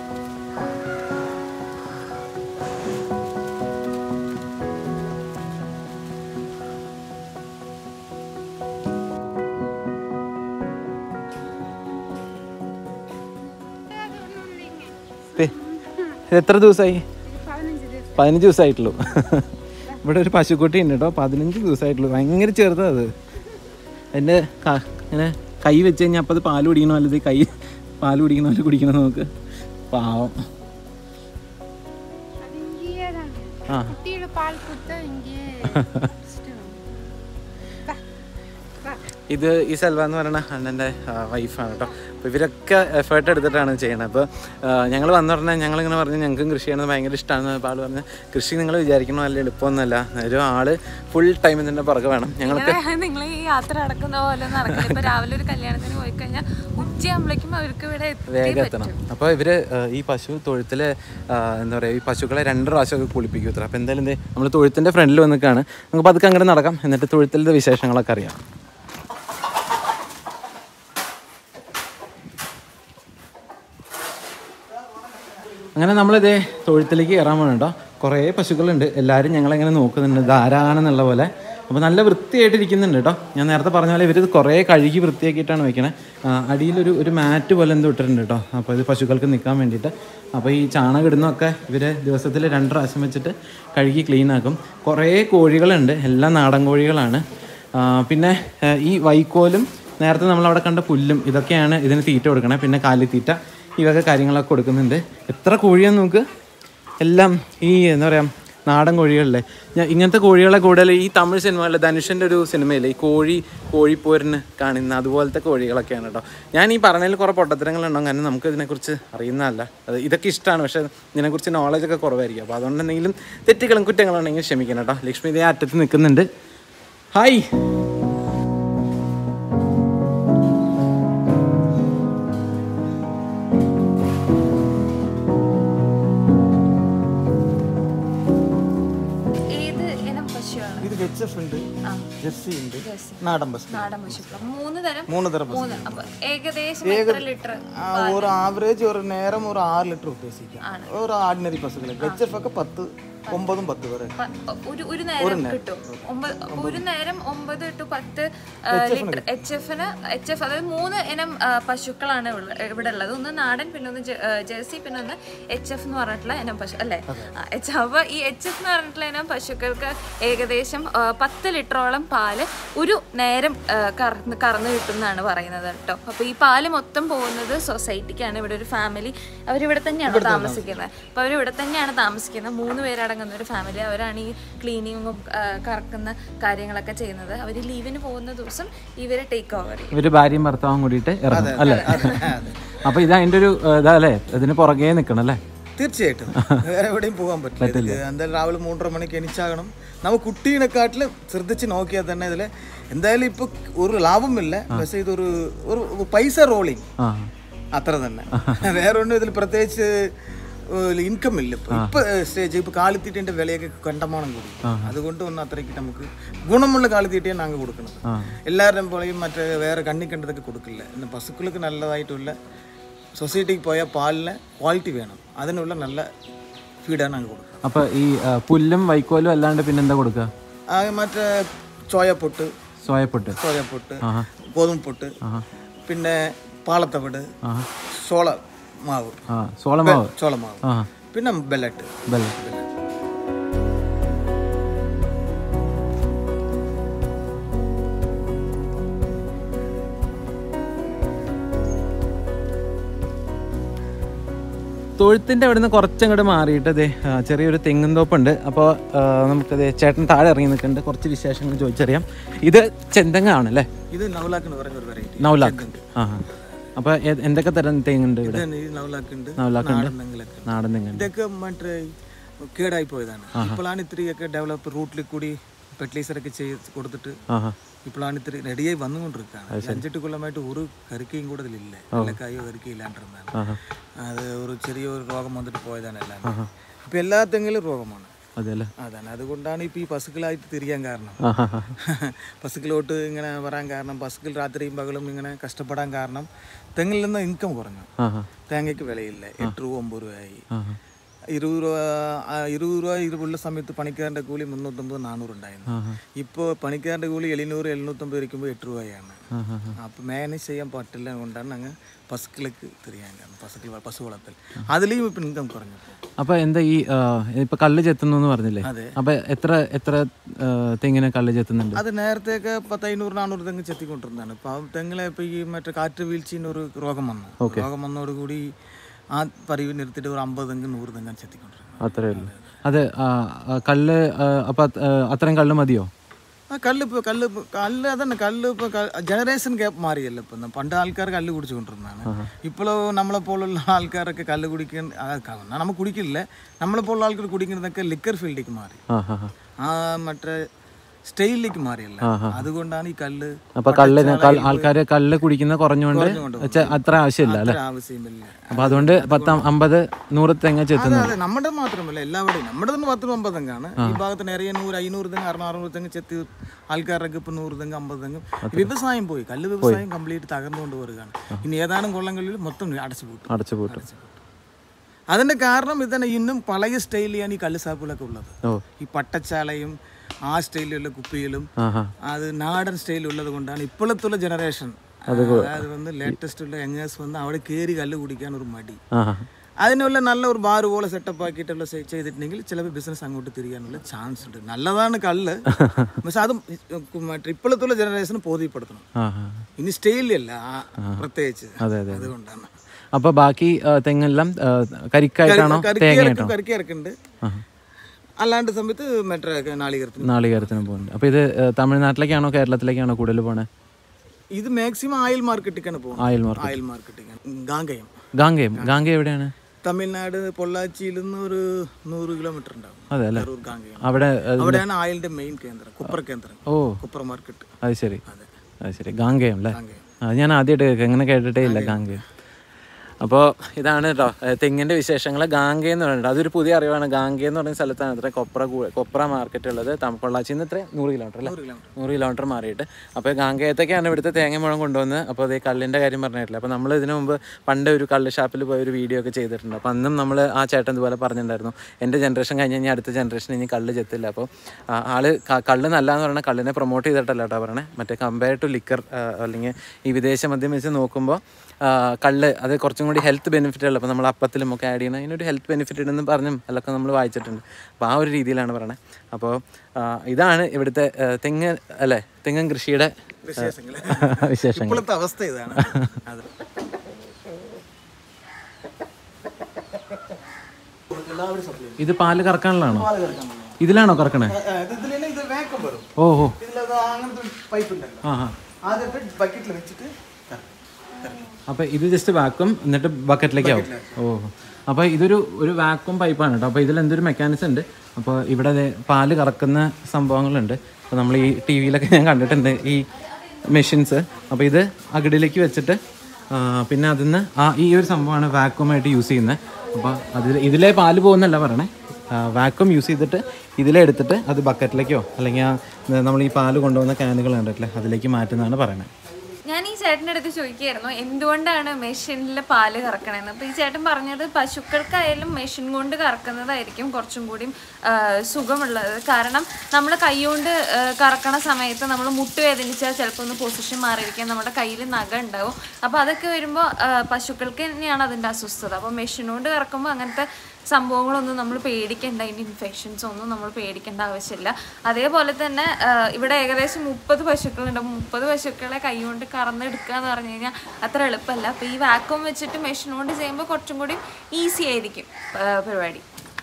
ദേ, ഇത് എത്ര ദിവസമായി പതിനഞ്ച് ദിവസമായിട്ടുള്ളൂ ഇവിടെ ഒരു പശുക്കുട്ടി ഉണ്ട് കേട്ടോ പതിനഞ്ച് ദിവസമായിട്ടുള്ളൂ ഭയങ്കര ചെറുതാ അത് എൻ്റെ ക- ഇങ്ങനെ കൈ വെച്ച് കഴിഞ്ഞാൽ അപ്പോൾ അത് പാല് കുടിക്കണ നല്ലത് കൈ പാല് കുടിക്കണ പോലെ കുടിക്കണം നമുക്ക് പാവം ആ കുട്ടിയുടെ പാൽ കൊടുത്ത് ഇങ്ങനെ ഇത് ഈ സെൽവ എന്ന് പറയുന്ന അണ്ണൻ്റെ വൈഫാണ് കേട്ടോ അപ്പോൾ ഇവരൊക്കെ എഫേർട്ട് എടുത്തിട്ടാണ് ചെയ്യണത് അപ്പോൾ ഞങ്ങൾ വന്നു പറഞ്ഞാൽ ഞങ്ങളിങ്ങനെ പറഞ്ഞു ഞങ്ങൾക്കും കൃഷി ചെയ്യണത് ഭയങ്കര ഇഷ്ടമാണ് അപ്പോൾ ആൾ പറഞ്ഞു കൃഷി നിങ്ങൾ വിചാരിക്കണ നല്ല എളുപ്പമൊന്നുമല്ല ഒരു ആള് ഫുൾ ടൈം ഇതിൻ്റെ പുറകെ വേണം ഞങ്ങൾക്ക് നിങ്ങൾ ഈ യാത്ര നടക്കുന്ന പോലെ നടക്കില്ല ഇപ്പൊ രാവിലെ ഒരു കല്യാണത്തിന് പോയി കഴിഞ്ഞാൽ ഉച്ചയാകുമ്പോഴേക്കും അവർക്ക് ഇവിടെ വേഗം എത്തണം അപ്പോൾ ഇവർ ഈ പശു തൊഴുത്തിൽ എന്താ പറയുക ഈ പശുക്കളെ രണ്ട് പ്രാവശ്യമൊക്കെ കുളിപ്പിക്കും ഇത്ര അപ്പോൾ എന്തായാലും എന്തേ നമ്മൾ തൊഴുത്തിൻ്റെ ഫ്രണ്ടിൽ വന്നിക്കാണ് നമുക്ക് പതുക്കെ അങ്ങോട്ട് നടക്കാം എന്നിട്ട് തൊഴുത്തിൻ്റെ വിശേഷങ്ങളൊക്കെ അറിയാം അങ്ങനെ നമ്മളിതേ തൊഴുത്തിലേക്ക് കയറാൻ പോകണം കേട്ടോ കുറേ പശുക്കളുണ്ട് എല്ലാവരും ഞങ്ങളെങ്ങനെ നോക്കുന്നുണ്ട് ധാരാണെന്നുള്ള പോലെ അപ്പോൾ നല്ല വൃത്തിയായിട്ടിരിക്കുന്നുണ്ട് കേട്ടോ ഞാൻ നേരത്തെ പറഞ്ഞ പോലെ ഇവരിത് കുറേ കഴുകി വൃത്തിയാക്കിയിട്ടാണ് വെക്കണേ ആ, അടിയിലൊരു ഒരു മാറ്റ് പോലെ എന്തോ ഇട്ടിട്ടുണ്ട് കേട്ടോ അപ്പോൾ ഇത് പശുക്കൾക്ക് നിൽക്കാൻ വേണ്ടിയിട്ട് അപ്പോൾ ഈ ചാണകം ഇടുന്നതൊക്കെ ഇവർ ദിവസത്തിൽ രണ്ട് പ്രാവശ്യം വെച്ചിട്ട് കഴുകി ക്ലീൻ ആക്കും കുറേ കോഴികളുണ്ട് എല്ലാം നാടൻ കോഴികളാണ് ആ, പിന്നെ ആ, ഈ വൈക്കോലും നേരത്തെ നമ്മളവിടെ കണ്ട പുല്ലും ഇതൊക്കെയാണ് ഇതിന് തീറ്റ കൊടുക്കണേ പിന്നെ കാലിത്തീറ്റ ഈ വക കാര്യങ്ങളൊക്കെ കൊടുക്കുന്നുണ്ട് എത്ര കോഴിയാന്ന് നോക്ക് എല്ലാം ഈ എന്താ പറയുക നാടൻ കോഴികളിലെ ഞാൻ ഇങ്ങനത്തെ കോഴികളെ കൂടുതൽ ഈ തമിഴ് സിനിമകളിൽ ധനുഷിൻ്റെ ഒരു സിനിമയില്ലേ ഈ കോഴി കോഴിപ്പോരിന് കാണുന്ന അതുപോലത്തെ കോഴികളൊക്കെയാണ് കേട്ടോ ഞാൻ ഈ പറഞ്ഞതിൽ കുറേ പൊട്ടത്തരങ്ങളുണ്ടോ കാരണം നമുക്ക് ഇതിനെക്കുറിച്ച് അറിയുന്നതല്ല അത് ഇതൊക്കെ ഇഷ്ടമാണ് പക്ഷേ ഇതിനെക്കുറിച്ച് നോളജൊക്കെ കുറവായിരിക്കും അപ്പോൾ അതുകൊണ്ട് എന്തെങ്കിലും തെറ്റുകളും കുറ്റങ്ങളും ഉണ്ടെങ്കിൽ ക്ഷമിക്കണം കേട്ടോ ലക്ഷ്മി ഇതേ അറ്റത്ത് നിൽക്കുന്നുണ്ട് ഹായ് ഏത് ഇനം പശുവാണ് ഇത് എച്ച് എഫ് ഉണ്ട് ആ ജെർസി ഉണ്ട് ജെർസി. നാടൻ ബസ് നാടൻ പശുക്കൾ മൂന്ന് തരം മൂന്ന് തരം ബസ് മൂന്ന് അപ്പൊ ഏകദേശം എത്ര ലിറ്റർ ആ, ഒരു ആവറേജ് ഒരു നേരം ഒരു ആറ് ലിറ്റർ ഉദ്ദേശിക്കാം ഒരു ആർഡിനറി പശുക്കൾ എച്ച് എഫ് ഒക്കെ പത്ത് ഒമ്പതും പത്ത് വരെ പ- ഒരു ഒരു നേരം കിട്ടും ഒമ്പത് ഒരു നേരം ഒമ്പത് ടു പത്ത് ലിറ്റർ എച്ച് എഫിന് എച്ച് എഫ് അതായത് മൂന്ന് ഇനം ആ, പശുക്കളാണ് ഉള്ള- ഇവിടെ ഉള്ളത് ഒന്ന് നാടൻ പിന്നെ ഒന്ന് ജെ- ആ, ജേഴ്സി പിന്നെ ഒന്ന് എച്ച് എഫ് എന്ന് പറഞ്ഞിട്ടുള്ള ഇനം പശു അല്ലേ എച്ച് അപ്പൊ ഈ എച്ച് എഫ് എന്ന് പറഞ്ഞിട്ടുള്ള ഇനം പശുക്കൾക്ക് ഏകദേശം ആ, പത്ത് ലിറ്ററോളം പാല് ഒരു നേരം ആ, കറന്ന് കറന്ന് കിട്ടും എന്നാണ് പറയുന്നത് കേട്ടോ അപ്പൊ ഈ പാല് മൊത്തം പോകുന്നത് സൊസൈറ്റിക്കാണ് ഇവിടെ ഒരു ഫാമിലി അവരിവിടെ തന്നെയാണ് താമസിക്കുന്നത് അപ്പൊ അവരിവിടെ തന്നെയാണ് താമസിക്കുന്നത് മൂന്ന് പേരടങ്ങുന്ന ഒരു ഫാമിലി അവരാണ് ഈ ക്ലീനിങ്ങും കറക്കുന്ന കാര്യങ്ങളൊക്കെ ചെയ്യുന്നത് അവർ ലീവിന് പോകുന്ന ദിവസം ഇവരെ ടേക്ക് ഓവർ ചെയ്യും ഇവര് ഭാര്യയും ഭർത്താവും കൂടിയിട്ട് ഇറങ്ങും അല്ലേ അപ്പൊ ഇത് അതിന്റെ ഒരു ഏഹ്, ഇതാ അല്ലേ ഇതിന് പുറകെ നിക്കണം അല്ലേ തീർച്ചയായിട്ടും വേറെ എവിടെയും പോകാൻ പറ്റില്ല ഇതില് എന്തായാലും രാവിലെ മൂന്നര മണിക്ക് എണിച്ചാകണം നമ്മ കുട്ടീനെക്കാട്ടിലും ശ്രദ്ധിച്ച് നോക്കിയാൽ തന്നെ ഇതിൽ എന്തായാലും ഇപ്പൊ ഒരു ലാഭമില്ല പക്ഷേ ഇതൊരു ഒരു പൈസ റോളിങ് ആ അത്ര തന്നെ വേറെ ഒന്നും ഇതിൽ പ്രത്യേകിച്ച് ഇൻകം ഇല്ല ഇപ്പൊ ഇപ്പൊ സ്റ്റേജ് ഇപ്പൊ കാലിത്തീറ്റന്റെ വിലയൊക്കെ കണ്ടമാനം കൂടി അതുകൊണ്ട് ഒന്നും അത്രയ്ക്ക് നമുക്ക് ഗുണമുള്ള കാലിത്തീറ്റയാണ് ഞങ്ങൾ കൊടുക്കുന്നത് എല്ലാവരുടെയും പോലെയും മറ്റേ വേറെ കണ്ണി കണ്ടതൊക്കെ കൊടുക്കില്ല പിന്നെ പശുക്കൾക്ക് നല്ലതായിട്ടുള്ള സൊസൈറ്റിക്ക് പോയാൽ പാലിന് ക്വാളിറ്റി വേണം അതിനുള്ള നല്ല ഫീഡാണ് ഞങ്ങൾ കൊടുക്കുന്നത് അപ്പൊ ഈ ആ, പുല്ലും വൈക്കോലും അല്ലാണ്ട് പിന്നെന്താ കൊടുക്കുക ആ മറ്റേ ചോയപ്പൊട്ട് സോയപ്പൊട്ട് സോയപ്പൊട്ട് ഗോതമ്പൊട്ട് പിന്നെ പാളത്തവിട് ആഹാ. സോള മാവ് ആ സോളമാവ് ചോളമാവ് ആ പിന്നെ ബെല്ലറ്റ് ബെല്ല തൊഴുത്തിന്റെ അവിടെ നിന്ന് കുറച്ചങ്ങോട്ട് മാറിയിട്ട് അതെ ചെറിയൊരു തെങ്ങും തോപ്പുണ്ട് അപ്പോൾ നമുക്കത് ചേട്ടൻ താഴെ ഇറങ്ങി നിൽക്കുന്നുണ്ട് കുറച്ച് വിശേഷങ്ങൾ ചോദിച്ചറിയാം ഇത് ചെന്തങ്ങാണ് അല്ലേ ഇത് നവലാക്ക് എന്ന് പറയുന്ന ഒരു വെറൈറ്റി നൗലാക്ക് ആ ആ. അപ്പൊ എ- എന്തൊക്കെ തരം തെങ്ങുണ്ട് ഇവിടെ ഇത് ഈ നവലാക്ക് ഉണ്ട് നൗലാക്ക് ഉണ്ട് നാടൻ തെങ്ങിലൊക്കെ ഉണ്ട്. നാടൻ തെങ്ങുണ്ട് ഇതൊക്കെ മറ്റേ കേടായി പോയതാണ് ഇപ്പോഴാണ് ഇത്രയൊക്കെ ഡെവലപ്പ് റൂട്ടിൽ കൂടി ഫെർട്ടിലൈസർ ഒക്കെ ചെയ്ത് കൊടുത്തിട്ട് ആഹാ ഇപ്പോഴാണ് ഇത്തിരി റെഡിയായി വന്നുകൊണ്ടിരിക്കുകയാണ് അഞ്ചെട്ട് കൊല്ലമായിട്ട് ഒരു കരുക്കയും കൂടുതലില്ല വെള്ളക്കായോ കരുക്കയും ഇല്ലാണ്ടിരുന്നതാണ് ആഹാ അത് ഒരു ചെറിയൊരു രോഗം വന്നിട്ട് പോയതാണ് എല്ലാം ഇപ്പൊ എല്ലാ തെങ്ങിലും രോഗമാണ് അതെ അല്ലേ അതാണ് അതുകൊണ്ടാണ് ഇപ്പൊ ഈ പശുക്കളായിട്ട് തിരിയാൻ കാരണം ആഹാ പശുക്കളോട്ട് ഇങ്ങനെ വരാൻ കാരണം പശുക്കൾ രാത്രിയും പകലും ഇങ്ങനെ കഷ്ടപ്പെടാൻ കാരണം തെങ്ങിൽ നിന്ന് ഇൻകം കുറഞ്ഞു ആഹാ തേങ്ങയ്ക്ക് വിലയില്ല എട്ട് രൂപ ഒമ്പത് രൂപയായി ആഹാ ഇരുപത് രൂപ ആ, ഇരുപത് രൂപ ഇരുപുള്ള സമയത്ത് പണിക്കാരൻ്റെ കൂലി മുന്നൂറ്റമ്പത് നാനൂറ് ഉണ്ടായിരുന്നു ഇപ്പോൾ പണിക്കാരൻ്റെ കൂലി എഴുന്നൂറ് എഴുന്നൂറ്റമ്പത് ഇരിക്കുമ്പോൾ എട്ട് രൂപയാണ് ആഹാ അപ്പോൾ മാനേജ് ചെയ്യാൻ പറ്റില്ല കൊണ്ടാണ് അങ്ങ് പശുക്കളക്ക് തിരിയാൻ കാരണം പശുക്കൾ പശു വളർത്തൽ അതിലെയും ഇപ്പം ഇൻകം കുറഞ്ഞു അപ്പൊ എന്താ ഈ ആ, ഇപ്പൊ കല്ല് ചെത്തുന്നു എന്ന് പറഞ്ഞില്ലേ അതെ. അപ്പൊ എത്ര എത്ര ആ, തെങ്ങിനെ കല്ല് ചെത്തുന്നുണ്ട് അത് നേരത്തെയൊക്കെ പത്ത് അഞ്ഞൂറ് നാനൂറ് തെങ്ങ് ചെത്തിക്കൊണ്ടിരുന്നതാണ് ഇപ്പം ആ തെങ്ങിലെ ഇപ്പം ഈ മറ്റേ കാറ്റ് വീഴ്ചയുടെ ഒരു രോഗം വന്നു രോഗം വന്നതോടുകൂടി ആ പരിവ് നിർത്തിയിട്ട് ഒരു അമ്പത് തെങ്ങ് നൂറ് തെങ്ങാൻ ചെത്തിക്കൊണ്ടിരുന്നത് അത്രേ ഉള്ളൂ അത് ആ, ആ, കല്ല് ആ, അപ്പൊ അത്, ആ, അത്രയും കല്ല് മതിയോ ആ കല്ല് ഇപ്പോൾ കല്ല് ഇപ്പൊ കല്ല് അതന്നെ കല്ല് ഇപ്പോൾ ജനറേഷൻ ഗ്യാപ്പ് മാറിയല്ലോ ഇപ്പം പണ്ട് ആൾക്കാർ കല്ല് കുടിച്ചുകൊണ്ടിരുന്നതാണ് ഇപ്പോഴോ നമ്മളെ പോലുള്ള ആൾക്കാരൊക്കെ കല്ല് കുടിക്കാൻ ആ, കാരണം നമ്മൾ കുടിക്കില്ല നമ്മളെ പോലുള്ള ആൾക്കാർ കുടിക്കുന്നതൊക്കെ ലിക്കർ ഫീൽഡിലേക്ക് മാറി ആ ഹാ ഹാ ആ മറ്റേ സ്റ്റൈലിലേക്ക് മാറിയല്ല അതുകൊണ്ടാണ് ഈ കല്ല് അപ്പൊ കല്ലിന് ആൾക്കാർ കല്ല് കുടിക്കുന്ന കുറഞ്ഞുകൊണ്ട് വെച്ചാ അത്ര ആവശ്യമില്ല അല്ലെ അത്ര ആവശ്യമില്ല അപ്പൊ അതുകൊണ്ട് പത്ത് അമ്പത് നൂറ് തെങ്ങ അതെ ചെത്തുന്നു അതെ നമ്മുടെ മാത്രമല്ല എല്ലാവരുടെയും നമ്മുടെ തന്നെ പത്ത് ഒമ്പത് തെങ്ങാണ് ഈ ഭാഗത്ത് നിറയെ നൂറ് അഞ്ഞൂറ് തെങ്ങ് അറുന്നൂറ് അറുന്നൂറ് തെങ്ങ് ചെത്തി ആൾക്കാരൊക്കെ ഇപ്പൊ നൂറ് തെങ്ങ് അമ്പത് തെങ്ങും വ്യവസായം പോയി കല്ല് വ്യവസായം കംപ്ലീറ്റ് തകർന്നുകൊണ്ട് വരികയാണ് ഇനി ഏതാനും കൊള്ളങ്ങളിൽ മൊത്തം അടച്ചു പൂട്ടും അടച്ചു പൂട്ടും അതിന്റെ കാരണം ഇതന്നെ ഇന്നും പഴയ സ്റ്റൈലിലാണ് ഈ കല്ല് സാപ്പുകളൊക്കെ ഉള്ളത് ഓ ഈ പട്ടച്ചാലയും ആ സ്റ്റൈലിലുള്ള കുപ്പിയിലും ആഹാ അത് നാടൻ സ്റ്റൈൽ ഉള്ളത് കൊണ്ടാണ് ഇപ്പോഴത്തുള്ള ജനറേഷൻ അതായത് വന്ന് ലേറ്റസ്റ്റ് ഉള്ള യങ്ങേഴ്സ് വന്ന് അവിടെ കയറി കല്ല് കുടിക്കാൻ ഒരു മടി ആഹാ അതിനുള്ള നല്ല ഒരു ബാർ പോലെ സെറ്റപ്പ് ആക്കിയിട്ടുള്ള സെ- ചെയ്തിട്ടുണ്ടെങ്കിൽ ചിലപ്പോൾ ബിസിനസ് അങ്ങോട്ട് തിരിയാനുള്ള ചാൻസ് ഉണ്ട് നല്ലതാണ് കല്ല് പക്ഷെ അത് മറ്റേ ഇപ്പോഴത്തുള്ള ജനറേഷന് ബോധ്യപ്പെടുത്തണം ആഹാ ഇനി സ്റ്റൈലല്ല പ്രത്യേകിച്ച് അതെ അതെ അതുകൊണ്ടാണ് അപ്പൊ ബാക്കി ആ, തെങ്ങെല്ലാം ആ, കരിക്കായിട്ടാണോ തേങ്ങയായിട്ടാണോ കറിക്ക് ഇറക്കുന്നുണ്ട് അല്ലാണ്ട് സമയത്ത് മറ്റേ നാളികേരത്തിന് നാളികേരത്തിന് പോകുന്നുണ്ട് അപ്പൊ ഇത് ആ, തമിഴ്നാട്ടിലേക്കാണോ കേരളത്തിലേക്കാണോ കൂടുതൽ പോണേ ഇത് മാക്സിമം ആയിൽ മാർക്കറ്റിക്കാണ് പോകുന്നത് ആയിൽ മാർക്കറ്റ് ആയിൽ മാർക്കറ്റിക്കാണ് ഗാംഗയം ഗാംഗയം ഗാംഗയം എവിടെയാണ് തമിഴ്നാട് പൊള്ളാച്ചിയിൽ നിന്ന് ഒരു നൂറ് കിലോമീറ്റർ ഉണ്ടാവും അതെ അല്ലേ കരൂർ ഗാംഗയം അവിടെ ആ, അവിടെയാണ് ആയിലിന്റെ മെയിൻ കേന്ദ്രം കുപ്പർ കേന്ദ്രം ഓ കുപ്പർ മാർക്കറ്റ് അത് ശരി അത് ശരി ഗാംഗയം അല്ലേ ആ ഞാൻ ആദ്യമായിട്ട് കേൾക്കാം എങ്ങനെ കേട്ടിട്ടേ ഇല്ല ഗാംഗയം അപ്പോൾ ഇതാണ് കേട്ടോ ഏഹ് തെങ്ങിൻ്റെ വിശേഷങ്ങൾ ഗാംഗെ എന്ന് പറയുന്നത് അതൊരു പുതിയ അറിവാണ് ഗാംഗെ എന്ന് പറയുന്ന സ്ഥലത്താണ് ഇത്ര കൊപ്ര കൂ- കൊപ്ര മാർക്കറ്റ് ഉള്ളത് തം- പൊള്ളാച്ചിയിൽ നിന്ന് ഇത്ര നൂറ് കിലോമീറ്റർ അല്ലേ നൂറ് കിലോമീറ്റർ മാറിയിട്ട് അപ്പോൾ ഗാംഗയത്തേക്കാണ് ഇവിടുത്തെ തേങ്ങ മുഴുവൻ കൊണ്ടുവന്ന് അപ്പോൾ അതേ കള്ളിൻ്റെ കാര്യം പറഞ്ഞിട്ടില്ല അപ്പോൾ നമ്മൾ ഇതിനു മുമ്പ് പണ്ട് ഒരു കള്ള് ഷാപ്പിൽ പോയി ഒരു വീഡിയോ ഒക്കെ ചെയ്തിട്ടുണ്ട് അപ്പോൾ അന്നും നമ്മൾ ആ ചേട്ടൻ ഇതുപോലെ പറഞ്ഞിട്ടുണ്ടായിരുന്നു എൻ്റെ ജനറേഷൻ കഴിഞ്ഞ് കഴിഞ്ഞാൽ അടുത്ത ജനറേഷൻ ഇനി കള്ള് ചെത്തില്ല അപ്പോൾ ആ, ആള് ക- കള്ള് നല്ലതെന്ന് പറഞ്ഞാൽ കള്ളിനെ പ്രൊമോട്ട് ചെയ്തിട്ടല്ല കേട്ടോ പറയണേ മറ്റേ കമ്പയർ ടു ലിക്കർ അല്ലെങ്കിൽ ഈ വിദേശ മദ്യം വെച്ച് നോക്കുമ്പോൾ ആ, കള്ള് അത് കുറച്ചും കൂടി ഹെൽത്ത് ബെനിഫിറ്റ് ഉള്ളത് അപ്പോൾ നമ്മൾ അപ്പത്തിലും ഒക്കെ ആഡ് ചെയ്യണം അതിനൊരു ഹെൽത്ത് ബെനിഫിറ്റ് ഉണ്ടെന്ന് പറഞ്ഞും അതൊക്കെ നമ്മൾ വായിച്ചിട്ടുണ്ട് അപ്പോൾ ആ ഒരു രീതിയിലാണ് പറയണത് അപ്പോൾ ആ, ഇതാണ് ഇവിടുത്തെ ആ, തെങ്ങ് അല്ലേ തെങ്ങൻ കൃഷിയുടെ വിശേഷങ്ങൾ വിശേഷങ്ങൾ ഇപ്പോഴത്തെ അവസ്ഥ ഇതാണ് അത് എല്ലാവരും സപ്ലൈ ഇത് പാല് കറക്കാനുള്ളതാണോ ഇതിലാണോ കറക്കണേ ഇതിൽ തന്നെ ഇത് വേക്കം വരും ഓ ഓ ഇതിലത് അങ്ങനത്തെ പൈപ്പ് ഉണ്ടല്ലോ ആ ആ ആദ്യത്തെ ബക്കറ്റിൽ വെച്ചിട്ട് കറക്കും. കറക്കും. അപ്പോൾ ഇത് ജസ്റ്റ് വാക്വം എന്നിട്ട് ബക്കറ്റിലേക്ക് ആവും ഓ അപ്പോൾ ഇതൊരു ഒരു വാക്വം പൈപ്പാണ് കേട്ടോ അപ്പോൾ ഇതിൽ എന്തൊരു മെക്കാനിസം ഉണ്ട് അപ്പോൾ ഇവിടെ ദേ പാല് കറക്കുന്ന സംഭവങ്ങളുണ്ട് അപ്പോൾ നമ്മൾ ഈ ടി വിയിലൊക്കെ ഞാൻ കണ്ടിട്ടുണ്ട് ഈ മെഷീൻസ് അപ്പോൾ ഇത് അകിടിലേക്ക് വെച്ചിട്ട് ആ, പിന്നെ അതിൽ നിന്ന് ആ ഈ ഒരു സംഭവമാണ് വാക്വമായിട്ട് യൂസ് ചെയ്യുന്നത് അപ്പോൾ അതിൽ ഇതിലെ പാല് പോകുന്നല്ല പറയണേ വാക്വം യൂസ് ചെയ്തിട്ട് ഇതിലെടുത്തിട്ട് അത് ബക്കറ്റിലേക്കോ അല്ലെങ്കിൽ ആ നമ്മൾ ഈ പാല് കൊണ്ടുവന്ന ക്യാനുകൾ കണ്ടിട്ടില്ലേ അതിലേക്ക് മാറ്റുന്നതാണ് പറയണത് ഞാൻ ഈ ചേട്ടൻ്റെ അടുത്ത് ചോദിക്കുകയായിരുന്നു എന്തുകൊണ്ടാണ് മെഷീനിൽ പാല് കറക്കണമെന്ന് അപ്പോൾ ഈ ചേട്ടൻ പറഞ്ഞത് പശുക്കൾക്കായാലും മെഷീൻ കൊണ്ട് കറക്കുന്നതായിരിക്കും കുറച്ചും കൂടി സുഖമുള്ളത് കാരണം നമ്മൾ കൈകൊണ്ട് ആ, കറക്കണ സമയത്ത് നമ്മൾ മുട്ട് വേദനിച്ചാൽ ചിലപ്പോൾ ഒന്ന് പൊസിഷൻ മാറിയിരിക്കാം നമ്മുടെ കയ്യിൽ നഖ ഉണ്ടാവും അപ്പോൾ അതൊക്കെ വരുമ്പോൾ പശുക്കൾക്ക് തന്നെയാണ് അതിൻ്റെ അസ്വസ്ഥത അപ്പോൾ മെഷീൻ കൊണ്ട് കറക്കുമ്പോൾ അങ്ങനത്തെ സംഭവങ്ങളൊന്നും നമ്മൾ പേടിക്കേണ്ട അതിൻ്റെ ഇൻഫെക്ഷൻസ് ഒന്നും നമ്മൾ പേടിക്കേണ്ട ആവശ്യമില്ല അതേപോലെ തന്നെ ആ, ഇവിടെ ഏകദേശം മുപ്പത് പശുക്കളുണ്ട് അപ്പോൾ മുപ്പത് പശുക്കളെ കൈകൊണ്ട് കറന്നെടുക്കുക എന്ന് പറഞ്ഞു കഴിഞ്ഞാൽ അത്ര എളുപ്പമല്ല അപ്പോൾ ഈ വാക്വം വെച്ചിട്ട് മെഷീൻ കൊണ്ട് ചെയ്യുമ്പോൾ കുറച്ചും കൂടി ഈസി ആയിരിക്കും ആ, പരിപാടി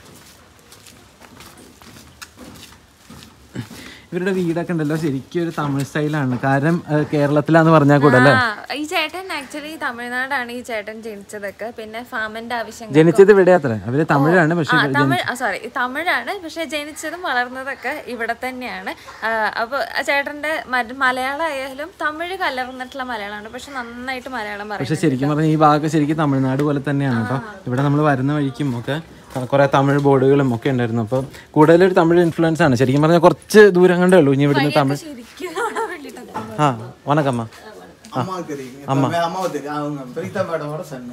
ഇവരുടെ വീടൊക്കെ ഉണ്ടല്ലോ ശരിക്കും ഒരു തമിഴ് സ്റ്റൈലാണ് കാരണം ഏഹ്, കേരളത്തിലാന്ന് പറഞ്ഞാൽ കൂടെ അല്ലേ ആ ഈ ചേട്ടൻ ആക്ച്വലി തമിഴ്നാടാണ് ഈ ചേട്ടൻ ജനിച്ചതൊക്കെ പിന്നെ ഫാമിന്റെ ആവശ്യങ്ങൾ ജനിച്ചത് ഇവിടെ അത്ര അവര് തമിഴാണ് പക്ഷെ ആ തമിഴ് സോറി തമിഴാണ് പക്ഷെ ജനിച്ചതും വളർന്നതൊക്കെ ഇവിടെ തന്നെയാണ് ആ, അപ്പൊ ആ ചേട്ടന്റെ മ- മലയാളം ആയാലും തമിഴ് കലർന്നിട്ടുള്ള മലയാളമാണ് പക്ഷെ നന്നായിട്ട് മലയാളം പക്ഷെ പറയും ശരിക്കും പറഞ്ഞാൽ ഈ ഭാഗം ശരിക്കും തമിഴ്നാട് പോലെ തന്നെയാണ് കേട്ടോ ഇവിടെ നമ്മൾ വരുന്ന വഴിക്കും ഒക്കെ കുറെ തമിഴ് ബോർഡുകളും ഒക്കെ ഉണ്ടായിരുന്നു അപ്പോൾ കൂടുതലൊരു തമിഴ് ഇൻഫ്ലുവൻസ് ആണ് ശരിക്കും പറഞ്ഞാൽ കുറച്ച് ദൂരം കണ്ടേ ഉള്ളൂ ഇനി ഇവിടുന്ന് തമിഴ് ശരിക്കും കാണാൻ വേണ്ടിയിട്ടാ. ആ വണക്കമ്മ அம்மாவுக்கு தெரியும் இப்ப அம்மாவை தெரியும் அவங்க பிரீதா மேடமோட சன்னு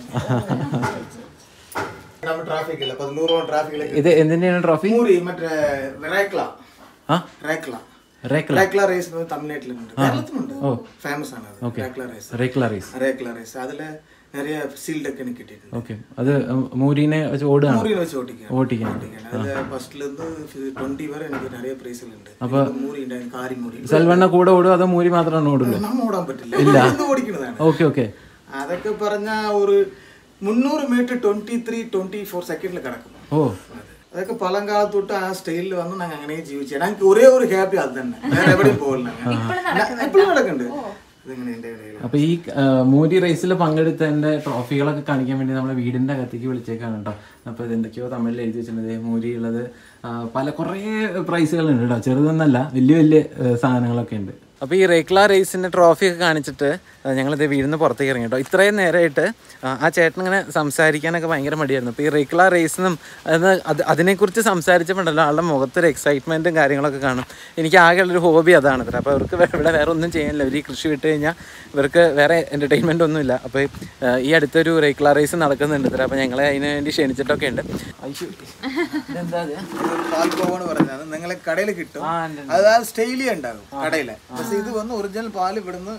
நம்ம டிராஃபிக் இல்ல பதினோரு டிராஃபிக்ல ഇത് എന്തിൻ്റെയാണ് ട്രോഫി மூரி மற்ற ரேக்லா ആ ரேக்லா റേക്ല ரேக்லா ரைஸ் வந்து தமிழ்நாட்டுல இருந்து கேரளத்துல உண்டு ஃபேமஸ் ஆனது ரேக்லா ரைஸ் റേക്ല റൈസ് ரேக்லா ரைஸ் அதுல நிறைய சீல்டக்குன்னு கிட்டிட்டு ഓക്കെ അത് മൂരിനെ വെച്ച് ഓടുകയാണ് மூரியில் வச்சு ஓட்டிக்க ஓட்டிக்க. ஓட்டிக்க அதுல ஃபர்ஸ்ட்ல இருந்து டுவெண்ட்டி வரை எனக்கு நிறைய பிரைஸ்கள் ഉണ്ട് അപ്പൊ മൂരി ഉണ്ടായിരുന്നു കാരി മൂരി സെൽവണ്ണ കൂടെ ഓടും അതോ മൂരി മാത്രമാണ് ഓടുള്ളൂ നമ്മ ഓടാൻ പറ്റില്ല ഇല്ല ഓടിക്കുന്നതാണ് ഓക്കെ ഓക്കെ അതൊക്കെ പറഞ്ഞ ഒരു മുന്നൂറ് metre twenty three twenty four സെക്കൻഡിൽ കിടക്കും ഓ അതൊക്കെ പഴങ്കാലത്ത് തൊട്ട് ആ സ്റ്റൈലിൽ വന്ന് ഞങ്ങൾ അങ്ങനെ ജീവിച്ചു ഞങ്ങൾക്ക് ഒരേ ഒരു ഹാപ്പി അത് തന്നെ വേറെ എവിടെയും പോകില്ല എപ്പോഴും നടക്കുന്നുണ്ട് അതിങ്ങനെ എൻ്റെ ഇടയിൽ അപ്പൊ ഈ ആ, മൂരി റേസിൽ പങ്കെടുത്തതിന്റെ ട്രോഫികളൊക്കെ കാണിക്കാൻ വേണ്ടി നമ്മളെ വീടിന്റെ അകത്തേക്ക് വിളിച്ചേക്കാണ് കേട്ടോ അപ്പൊ ഇത് എന്തൊക്കെയോ തമിഴിൽ എഴുതി വെച്ചിട്ടുണ്ട് ദേ മൂരി ഉള്ളത് ആ, പല കുറേ പ്രൈസുകൾ ഉണ്ട് കേട്ടോ ചെറുതൊന്നല്ല വലിയ വലിയ ആ, സാധനങ്ങളൊക്കെ ഉണ്ട് അപ്പോൾ ഈ റേക്ല റേസിന്റെ ട്രോഫി ഒക്കെ കാണിച്ചിട്ട് ഞങ്ങളിത് വീടിന് പുറത്തേക്ക് ഇറങ്ങി കേട്ടോ ഇത്രയും നേരമായിട്ട് ആ, ആ ചേട്ടൻ ഇങ്ങനെ സംസാരിക്കാനൊക്കെ ഭയങ്കര മടിയായിരുന്നു അപ്പോൾ ഈ റേക്ല റേസിനും അത് അത് അതിനെക്കുറിച്ച് സംസാരിച്ചപ്പോണ്ടല്ലോ ആളുടെ മുഖത്തൊരു എക്സൈറ്റ്മെൻറ്റും കാര്യങ്ങളൊക്കെ കാണും എനിക്ക് ആകെയുള്ളൊരു ഹോബി അതാണ് ഇത്ര അപ്പോൾ അവർക്ക് വേ- ഇവിടെ വേറെ ഒന്നും ചെയ്യാനില്ല ഇവർ ഈ കൃഷി വിട്ട് കഴിഞ്ഞാൽ ഇവർക്ക് വേറെ എൻ്റർടൈൻമെൻ്റ് ഒന്നുമില്ല അപ്പോൾ ഈ അടുത്തൊരു റേക്ല റേസ് നടക്കുന്നുണ്ട് ഇത്ര അപ്പോൾ ഞങ്ങളെ അതിന് വേണ്ടി ക്ഷണിച്ചിട്ടൊക്കെ ഉണ്ട് അയ്യോ ഇതെന്താ ഇത്? പാൽക്കോവെന്ന് പറഞ്ഞാൽ നിങ്ങളെ കടയിൽ കിട്ടും ആ, ഉണ്ട്, അതായത് സ്റ്റൈലി ഉണ്ടാകും കടയില് പക്ഷെ ഇത് വന്ന് ഒറിജിനൽ പാൽ ഇവിടുന്ന്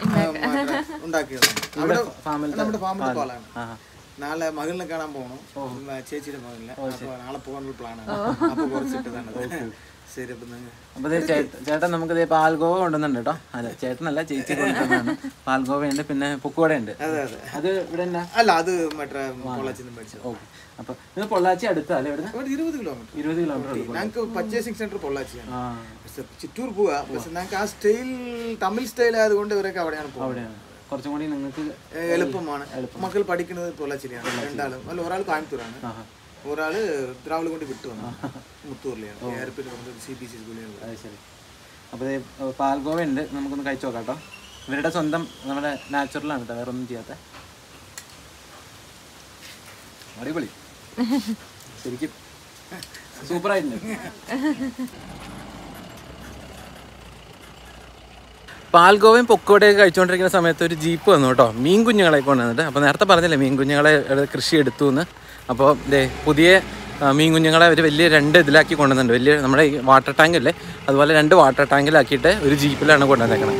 ഉണ്ടാക്കിയതാണ് അവിടെ നമ്മുടെ ഫാമിലെ പാലാണ് നാളെ മകളിനെ കാണാൻ പോകണം ചേച്ചിയുടെ മകളിനെ അപ്പൊ നാളെ പോകാനുള്ള പ്ലാനാണ് അപ്പൊ കുറച്ചിട്ടതാണ് ശരി അപ്പൊ നിങ്ങൾ അപ്പോൾ ദേ ചേട്ടൻ ചേട്ടൻ നമുക്ക് ദേ പാൽഗോവ കൊണ്ടുവന്നുണ്ട് കേട്ടോ അല്ല ചേട്ടനല്ല ചേച്ചി കൊണ്ടുവന്നതാണ് പാൽഗോവയുണ്ട് പിന്നെ പുക്കുവടയുണ്ട് അതെ അതെ അത് ഇവിടെ എന്നാ അല്ല അത് മറ്റേ പൊള്ളച്ചിന്ന് മേടിച്ചത് ഓക്കെ അപ്പോൾ ഇത് പൊള്ളാച്ചി അടുത്തല്ലേ ഇവിടുന്ന് ഇവിടെ ഇരുപത് കിലോമീറ്റർ ഇരുപത് കിലോമീറ്റർ ഉള്ളൂ ഞങ്ങൾക്ക് പർച്ചേസിംഗ് സെന്റർ പൊള്ളാച്ചിയാണ് ആ പക്ഷെ ചിറ്റൂർ പോവാ പക്ഷെ ഞങ്ങൾക്ക് ആ സ്റ്റൈൽ തമിഴ് സ്റ്റൈൽ ആയതുകൊണ്ട് ഇവരൊക്കെ അവിടെയാണ് പോകുന്നത് അവിടെയാണ് കുറച്ചും കൂടി നിങ്ങൾക്ക് ഏ, എളുപ്പമാണ് മക്കൾ പഠിക്കുന്നത് പൊള്ളാച്ചിരിയാണ് രണ്ടാളും അല്ല ഒരാൾ കോയമ്പത്തൂരാണ് ഒരാള് കൊണ്ട് വിട്ടു വന്നു മുത്തൂരിലാണ് എയർപിൽ വന്നത് സി ബി സി സ്കൂളിലാണ് അത് ശരി അപ്പോൾ ദേ പാൽഗോവ ഉണ്ട് നമുക്കൊന്ന് കഴിച്ചു നോക്കാം കേട്ടോ ഇവരുടെ സ്വന്തം നമ്മുടെ നാച്ചുറലാണ് കേട്ടോ വേറെ ഒന്നും ചെയ്യാത്ത അടിപൊളി ശരിക്കും സൂപ്പറായിട്ടുണ്ട് പാൽഗോവയും പൊക്കോടയൊക്കെ കഴിച്ചുകൊണ്ടിരിക്കുന്ന സമയത്ത് ഒരു ജീപ്പ് വന്നു കേട്ടോ മീൻ കുഞ്ഞുങ്ങളെ കൊണ്ടുവന്നിട്ട് അപ്പോൾ നേരത്തെ പറഞ്ഞില്ലേ മീൻ കുഞ്ഞുങ്ങളെ ഇവിടെ കൃഷി എടുത്തു എന്ന് അപ്പോൾ ദേ പുതിയ ആ, മീൻ കുഞ്ഞുങ്ങളെ ഒരു വലിയ രണ്ട് ഇതിലാക്കി കൊണ്ടുവന്നിട്ടുണ്ട് വലിയ നമ്മുടെ ഈ വാട്ടർ ടാങ്ക് ഇല്ലേ അതുപോലെ രണ്ട് വാട്ടർ ടാങ്കിലാക്കിയിട്ട് ഒരു ജീപ്പിലാണ് കൊണ്ടുവന്നേക്കണം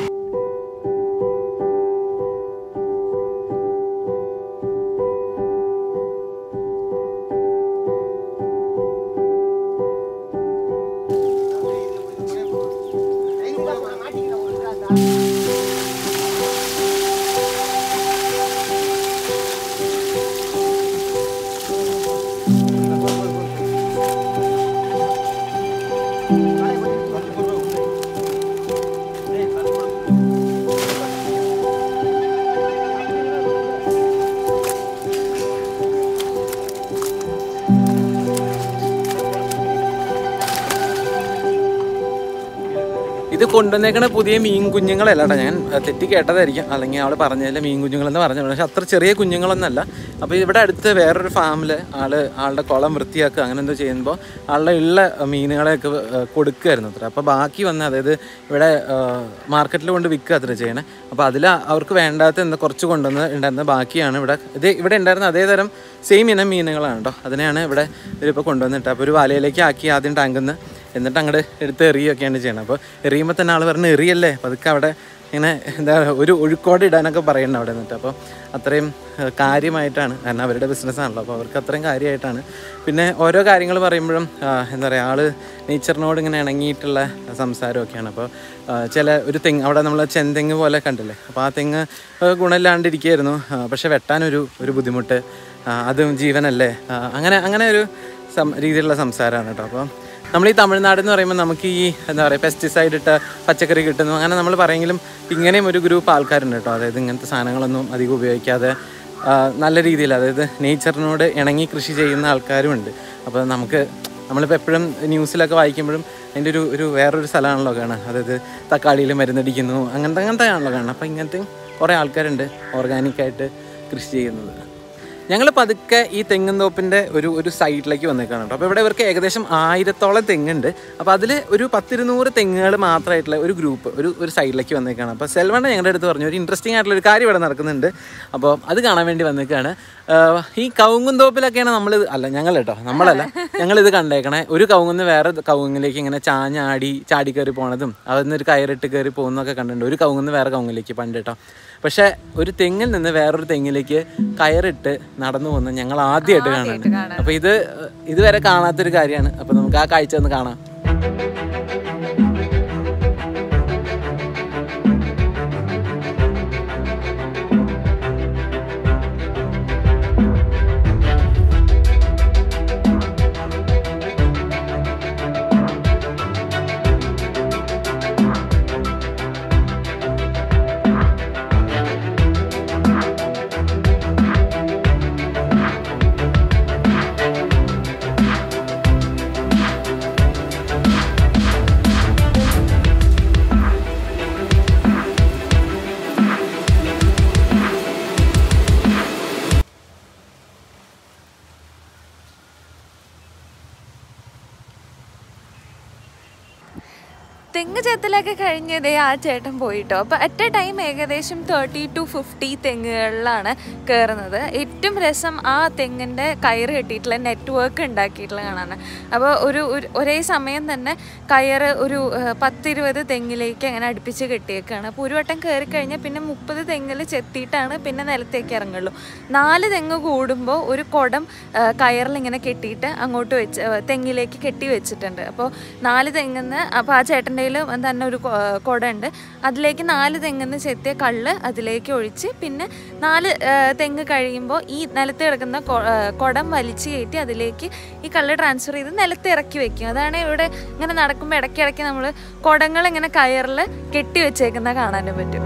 ഇത് കൊണ്ടുവന്നേക്കണ പുതിയ മീൻ കുഞ്ഞുങ്ങളല്ല കേട്ടോ ഞാൻ അഹ് തെറ്റി കേട്ടതായിരിക്കും അല്ലെങ്കിൽ അവൾ പറഞ്ഞതിൽ മീൻ കുഞ്ഞുങ്ങളെന്ന് പറഞ്ഞു പക്ഷെ അത്ര ചെറിയ കുഞ്ഞുങ്ങളൊന്നല്ല അപ്പോൾ ഇവിടെ അടുത്ത് വേറൊരു ഫാമിൽ ആള് ആളുടെ കുളം വൃത്തിയാക്കുക അങ്ങനെ എന്തോ ചെയ്യുമ്പോൾ ആളുടെ ഉള്ള മീനുകളെയൊക്കെ അഹ് കൊടുക്കുമായിരുന്നു അത്ര അപ്പോൾ ബാക്കി വന്ന് അതായത് ഇവിടെ മാർക്കറ്റിൽ കൊണ്ട് വിൽക്കുക അത്ര ചെയ്യണേ അപ്പോൾ അതിൽ അവർക്ക് വേണ്ടാത്ത എന്താ കുറച്ച് കൊണ്ടുവന്ന് ഉണ്ടായിരുന്ന ബാക്കിയാണ് ഇവിടെ ഇത് ഇവിടെ ഉണ്ടായിരുന്ന അതേ തരം സെയിം ഇനം മീനുകളാണ് കേട്ടോ അതിനെയാണ് ഇവിടെ ഇവരിപ്പോൾ കൊണ്ടുവന്നിട്ട് അപ്പോൾ ഒരു വലയിലേക്ക് ആക്കി ആദ്യം ടാങ്കിൽ നിന്ന് എന്നിട്ട് അങ്ങോട്ട് എടുത്ത് എറിയൊക്കെയാണ് ചെയ്യണത് അപ്പോൾ എറിയുമ്പോൾ തന്നെ ആൾ പറഞ്ഞ് എറിയല്ലേ പതുക്കെ അവിടെ ഇങ്ങനെ എന്താ ഒരു ഒഴുക്കോടെ ഇടാനൊക്കെ പറയുന്നുണ്ട് അവിടെ നിന്നിട്ട് അപ്പോൾ അത്രയും ഏഹ്, കാര്യമായിട്ടാണ് കാരണം അവരുടെ ബിസിനസ്സാണല്ലോ അപ്പോൾ അവർക്ക് അത്രയും കാര്യമായിട്ടാണ് പിന്നെ ഓരോ കാര്യങ്ങൾ പറയുമ്പോഴും ആ, എന്താ പറയുക ആൾ നേച്ചറിനോട് ഇങ്ങനെ ഇണങ്ങിയിട്ടുള്ള സംസാരമൊക്കെയാണ് അപ്പോൾ ആ, ചില ഒരു തെങ്ങ് അവിടെ നമ്മൾ ചെന്തെങ്ങ് പോലെ കണ്ടില്ലേ അപ്പോൾ ആ തെങ്ങ് ഏഹ്, ഗുണമില്ലാണ്ടിരിക്കുകയായിരുന്നു ആ, പക്ഷെ വെട്ടാനൊരു ഒരു ബുദ്ധിമുട്ട് ആ, അതും ജീവനല്ലേ ആ, അങ്ങനെ അങ്ങനെ ഒരു സം രീതിയിലുള്ള സംസാരമാണ് കേട്ടോ അപ്പോൾ നമ്മൾ ഈ തമിഴ്നാട് എന്ന് പറയുമ്പോൾ നമുക്ക് ഈ എന്താ പറയുക പെസ്റ്റിസൈഡ് ഇട്ട പച്ചക്കറി കിട്ടുന്നു അങ്ങനെ നമ്മൾ പറയെങ്കിലും ഇങ്ങനെയും ഒരു ഗ്രൂപ്പ് ആൾക്കാരുണ്ട് കേട്ടോ അതായത് ഇങ്ങനത്തെ സാധനങ്ങളൊന്നും അധികം ഉപയോഗിക്കാതെ ആ, നല്ല രീതിയിൽ അതായത് നേച്ചറിനോട് ഇണങ്ങി കൃഷി ചെയ്യുന്ന ആൾക്കാരുമുണ്ട് അപ്പോൾ നമുക്ക് നമ്മളിപ്പോൾ എപ്പോഴും ന്യൂസിലൊക്കെ വായിക്കുമ്പോഴും അതിൻ്റെ ഒരു ഒരു വേറൊരു സ്ഥലമാണല്ലോ കാണുക അതായത് തക്കാളിയിൽ മരുന്നടിക്കുന്നു അങ്ങനത്തെ അങ്ങനത്തെ ആണല്ലോ കാണുക അപ്പോൾ ഇങ്ങനത്തെ കുറേ ആൾക്കാരുണ്ട് ഓർഗാനിക്കായിട്ട് കൃഷി ചെയ്യുന്നത് ഞങ്ങൾ പതുക്കെ ഈ തെങ്ങും തോപ്പിൻ്റെ ഒരു ഒരു സൈഡിലേക്ക് വന്നേക്കാണ് കേട്ടോ അപ്പോൾ ഇവിടെ ഇവർക്ക് ഏകദേശം ആയിരത്തോളം തെങ്ങുണ്ട് അപ്പോൾ അതിൽ ഒരു പത്തിരുന്നൂറ് തെങ്ങുകൾ മാത്രമായിട്ടുള്ള ഒരു ഗ്രൂപ്പ് ഒരു ഒരു സൈഡിലേക്ക് വന്നേക്കാണ് അപ്പോൾ സെൽവണ്ണ ഞങ്ങളുടെ അടുത്ത് പറഞ്ഞു ഒരു ഇൻട്രസ്റ്റിംഗ് ആയിട്ടുള്ള ഒരു കാര്യം ഇവിടെ നടക്കുന്നുണ്ട് അപ്പോൾ അത് കാണാൻ വേണ്ടി വന്നേക്കാണ് ആഹ് ഈ കവുങ്ങും തോപ്പിലൊക്കെയാണ് നമ്മൾ അല്ല ഞങ്ങൾ കേട്ടോ നമ്മളല്ല ഞങ്ങളിത് കണ്ടേക്കണേ ഒരു കവുങ്ങുന്ന് വേറെ കവുങ്ങിലേക്ക് ഇങ്ങനെ ചാഞ്ഞാടി ചാടി കയറി പോണതും അതിൽ ഒരു കയറിട്ട് കയറി പോകുന്നതൊക്കെ കണ്ടിട്ടുണ്ട് ഒരു കവുങ്ങുന്ന് വേറെ കവുങ്ങിലേക്ക് പണ്ട് കേട്ടോ പക്ഷെ ഒരു തെങ്ങിൽ നിന്ന് വേറൊരു തെങ്ങിലേക്ക് കയറിട്ട് നടന്നു പോകുന്ന ഞങ്ങൾ ആദ്യമായിട്ട് കാണുന്നുണ്ട് അപ്പൊ ഇത് ഇതുവരെ കാണാത്തൊരു കാര്യമാണ് അപ്പൊ നമുക്ക് ആ കാഴ്ച ഒന്ന് കാണാം തെങ്ങ് ചെത്തലൊക്കെ കഴിഞ്ഞതേ ആ ചേട്ടൻ പോയിട്ടോ അപ്പോൾ അറ്റ് എ ടൈം ഏകദേശം തേർട്ടി ടു ഫിഫ്റ്റി തെങ്ങുകളിലാണ് കയറുന്നത് ഏറ്റവും രസം ആ തെങ്ങിൻ്റെ കയറ് കെട്ടിയിട്ടുള്ള നെറ്റ്വർക്ക് ഉണ്ടാക്കിയിട്ടുള്ള കാണാനാണ് അപ്പോൾ ഒരു ഒരു- ഒരേ സമയം തന്നെ കയറ് ഒരു ഏഹ്, പത്തിരുപത് തെങ്ങിലേക്ക് അങ്ങനെ അടുപ്പിച്ച് കെട്ടിയേക്കാണ് അപ്പോൾ ഒരു വട്ടം കയറി കഴിഞ്ഞാൽ പിന്നെ മുപ്പത് തെങ്ങിൽ ചെത്തിയിട്ടാണ് പിന്നെ നിലത്തേക്ക് ഇറങ്ങുള്ളൂ നാല് തെങ്ങ് കൂടുമ്പോൾ ഒരു കുടം ഏഹ്, കയറിൽ ഇങ്ങനെ കെട്ടിയിട്ട് അങ്ങോട്ട് വെച്ച് ഏഹ്, തെങ്ങിലേക്ക് കെട്ടി വെച്ചിട്ടുണ്ട് അപ്പോൾ നാല് തെങ്ങുന്ന് അപ്പോൾ ആ ചേട്ടൻ്റെ തന്നെ ഒരു കൊ- കുട ഉണ്ട് അതിലേക്ക് നാല് തെങ്ങുന്ന് ചെത്തിയ കള്ള് അതിലേക്ക് ഒഴിച്ച് പിന്നെ നാല് ഏഹ്, തെങ്ങ് കഴിയുമ്പോൾ ഈ നിലത്ത് കിടക്കുന്ന കൊ- ഏഹ്, കുടം വലിച്ചു കയറ്റി അതിലേക്ക് ഈ കള്ള് ട്രാൻസ്ഫർ ചെയ്ത് നിലത്ത് ഇറക്കി വെക്കും അതാണ് ഇവിടെ ഇങ്ങനെ നടക്കുമ്പോൾ ഇടയ്ക്കിടയ്ക്ക് നമ്മൾ കുടങ്ങൾ ഇങ്ങനെ കയറിൽ കെട്ടി വെച്ചേക്കുന്ന കാണാനും പറ്റും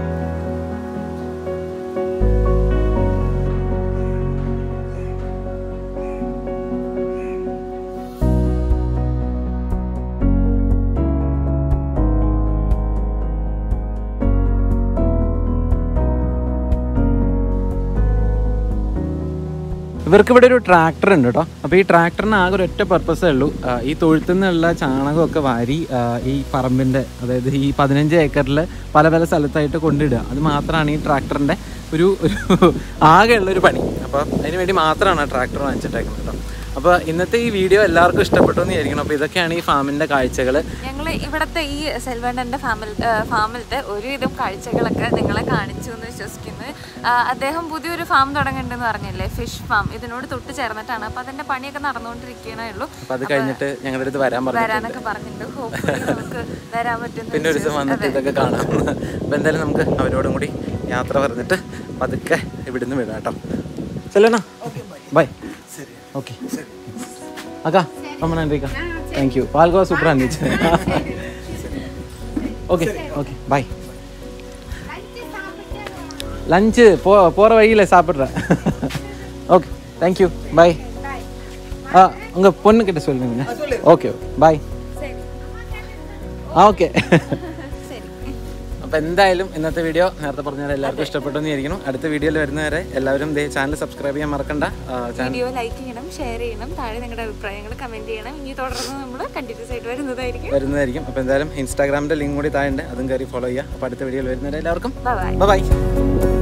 ഇവർക്ക് ഇവിടെ ഒരു ട്രാക്ടർ ഉണ്ട് കേട്ടോ അപ്പോൾ ഈ ട്രാക്ടറിന് ആകെ ഒരു ഒറ്റ പർപ്പസേ ഉള്ളൂ ആ, ഈ തൊഴുത്തിൽ നിന്നുള്ള ചാണകമൊക്കെ വാരി ആ, ഈ പറമ്പിൻ്റെ അതായത് ഈ പതിനഞ്ച് ഏക്കറിൽ പല പല സ്ഥലത്തായിട്ട് കൊണ്ടിടുക അത് മാത്രമാണ് ഈ ട്രാക്ടറിൻ്റെ ഒരു ഒരു ആകെയുള്ള ഒരു പണി അപ്പോൾ അതിന് വേണ്ടി മാത്രമാണ് ട്രാക്ടർ വാങ്ങിച്ചിട്ടേക്കുന്നത് കേട്ടോ അപ്പോൾ ഇന്നത്തെ ഈ വീഡിയോ എല്ലാവർക്കും ഇഷ്ടപ്പെട്ടു എന്ന് വിചാരിക്കണം അപ്പോൾ ഇതൊക്കെയാണ് ഈ ഫാമിൻ്റെ കാഴ്ചകൾ ഞങ്ങൾ ഇവിടുത്തെ ഈ സെൽവണ്ണൻ്റെ ഫാമിൽ ഫാമിലത്തെ ഒരുവിധം കാഴ്ചകളൊക്കെ നിങ്ങളെ കാണിച്ചു എന്ന് വിശ്വസിക്കുന്നു ആ, അദ്ദേഹം പുതിയൊരു ഫാം തുടങ്ങുന്നുണ്ടെന്ന് പറഞ്ഞില്ലേ ഫിഷ് ഫാം ഇതിനോട് തൊട്ട് ചേർന്നിട്ടാണ് അപ്പോൾ അതിൻ്റെ പണിയൊക്കെ നടന്നുകൊണ്ടിരിക്കണേ ഉള്ളൂ അപ്പോൾ അത് കഴിഞ്ഞിട്ട് ഞങ്ങളുടെ അടുത്ത് വരാൻ പറഞ്ഞിട്ടുണ്ട് വരാനൊക്കെ പറഞ്ഞിട്ടുണ്ട് ഹോപ്പ്ഫുള്ളി നമുക്ക് വരാൻ പറ്റും പിന്നെ ഒരു ദിവസം വന്നിട്ട് ഇതൊക്കെ കാണാം അപ്പം എന്തായാലും നമുക്ക് അവരോടും കൂടി യാത്ര പറഞ്ഞിട്ട് പതുക്കെ ഇവിടുന്ന് വിടാം കേട്ടോ ചെല്ലണ ബൈ ഓക്കെ അക്കാ ரொம்ப நன்றிக்கா தேங்க்யூ பால்கோவா சூப்பராக இருந்துச்சு ஓகே ஓகே பாய் லஞ்சு போ போகிற வழியில் சாப்பிட்றேன் ஓகே தேங்க்யூ பாய் ஆ உங்கள் பொண்ணுக்கிட்ட சொல்லுங்க ஓகே ஓகே பாய் ആ ഓക്കെ അപ്പോൾ എന്തായാലും ഇന്നത്തെ വീഡിയോ നേരത്തെ പറഞ്ഞാൽ എല്ലാവർക്കും ഇഷ്ടപ്പെട്ടു എന്ന് വിചാരിക്കണം അടുത്ത വീഡിയോയിൽ വരുന്നവരെ എല്ലാവരും ദേ ചാനൽ സബ്സ്ക്രൈബ് ചെയ്യാൻ മറക്കണ്ട ചാനൽ വീഡിയോ ലൈക്ക് ചെയ്യണം ഷെയർ ചെയ്യണം താഴെ നിങ്ങളുടെ അഭിപ്രായങ്ങൾ കമന്റ് ചെയ്യണം ഇനി തുടർന്ന് നമ്മൾ കണ്ടിന്യൂസ് ആയിട്ട് വരുന്നതായിരിക്കും വരുന്നതായിരിക്കും അപ്പോൾ എന്തായാലും ഇൻസ്റ്റാഗ്രാമിൻ്റെ ലിങ്ക് കൂടി താഴെ ഉണ്ട് അതും കയറി ഫോളോ ചെയ്യുക അപ്പോൾ അടുത്ത വീഡിയോയിൽ വരുന്നവരെ എല്ലാവർക്കും ബൈ ബൈ ബൈ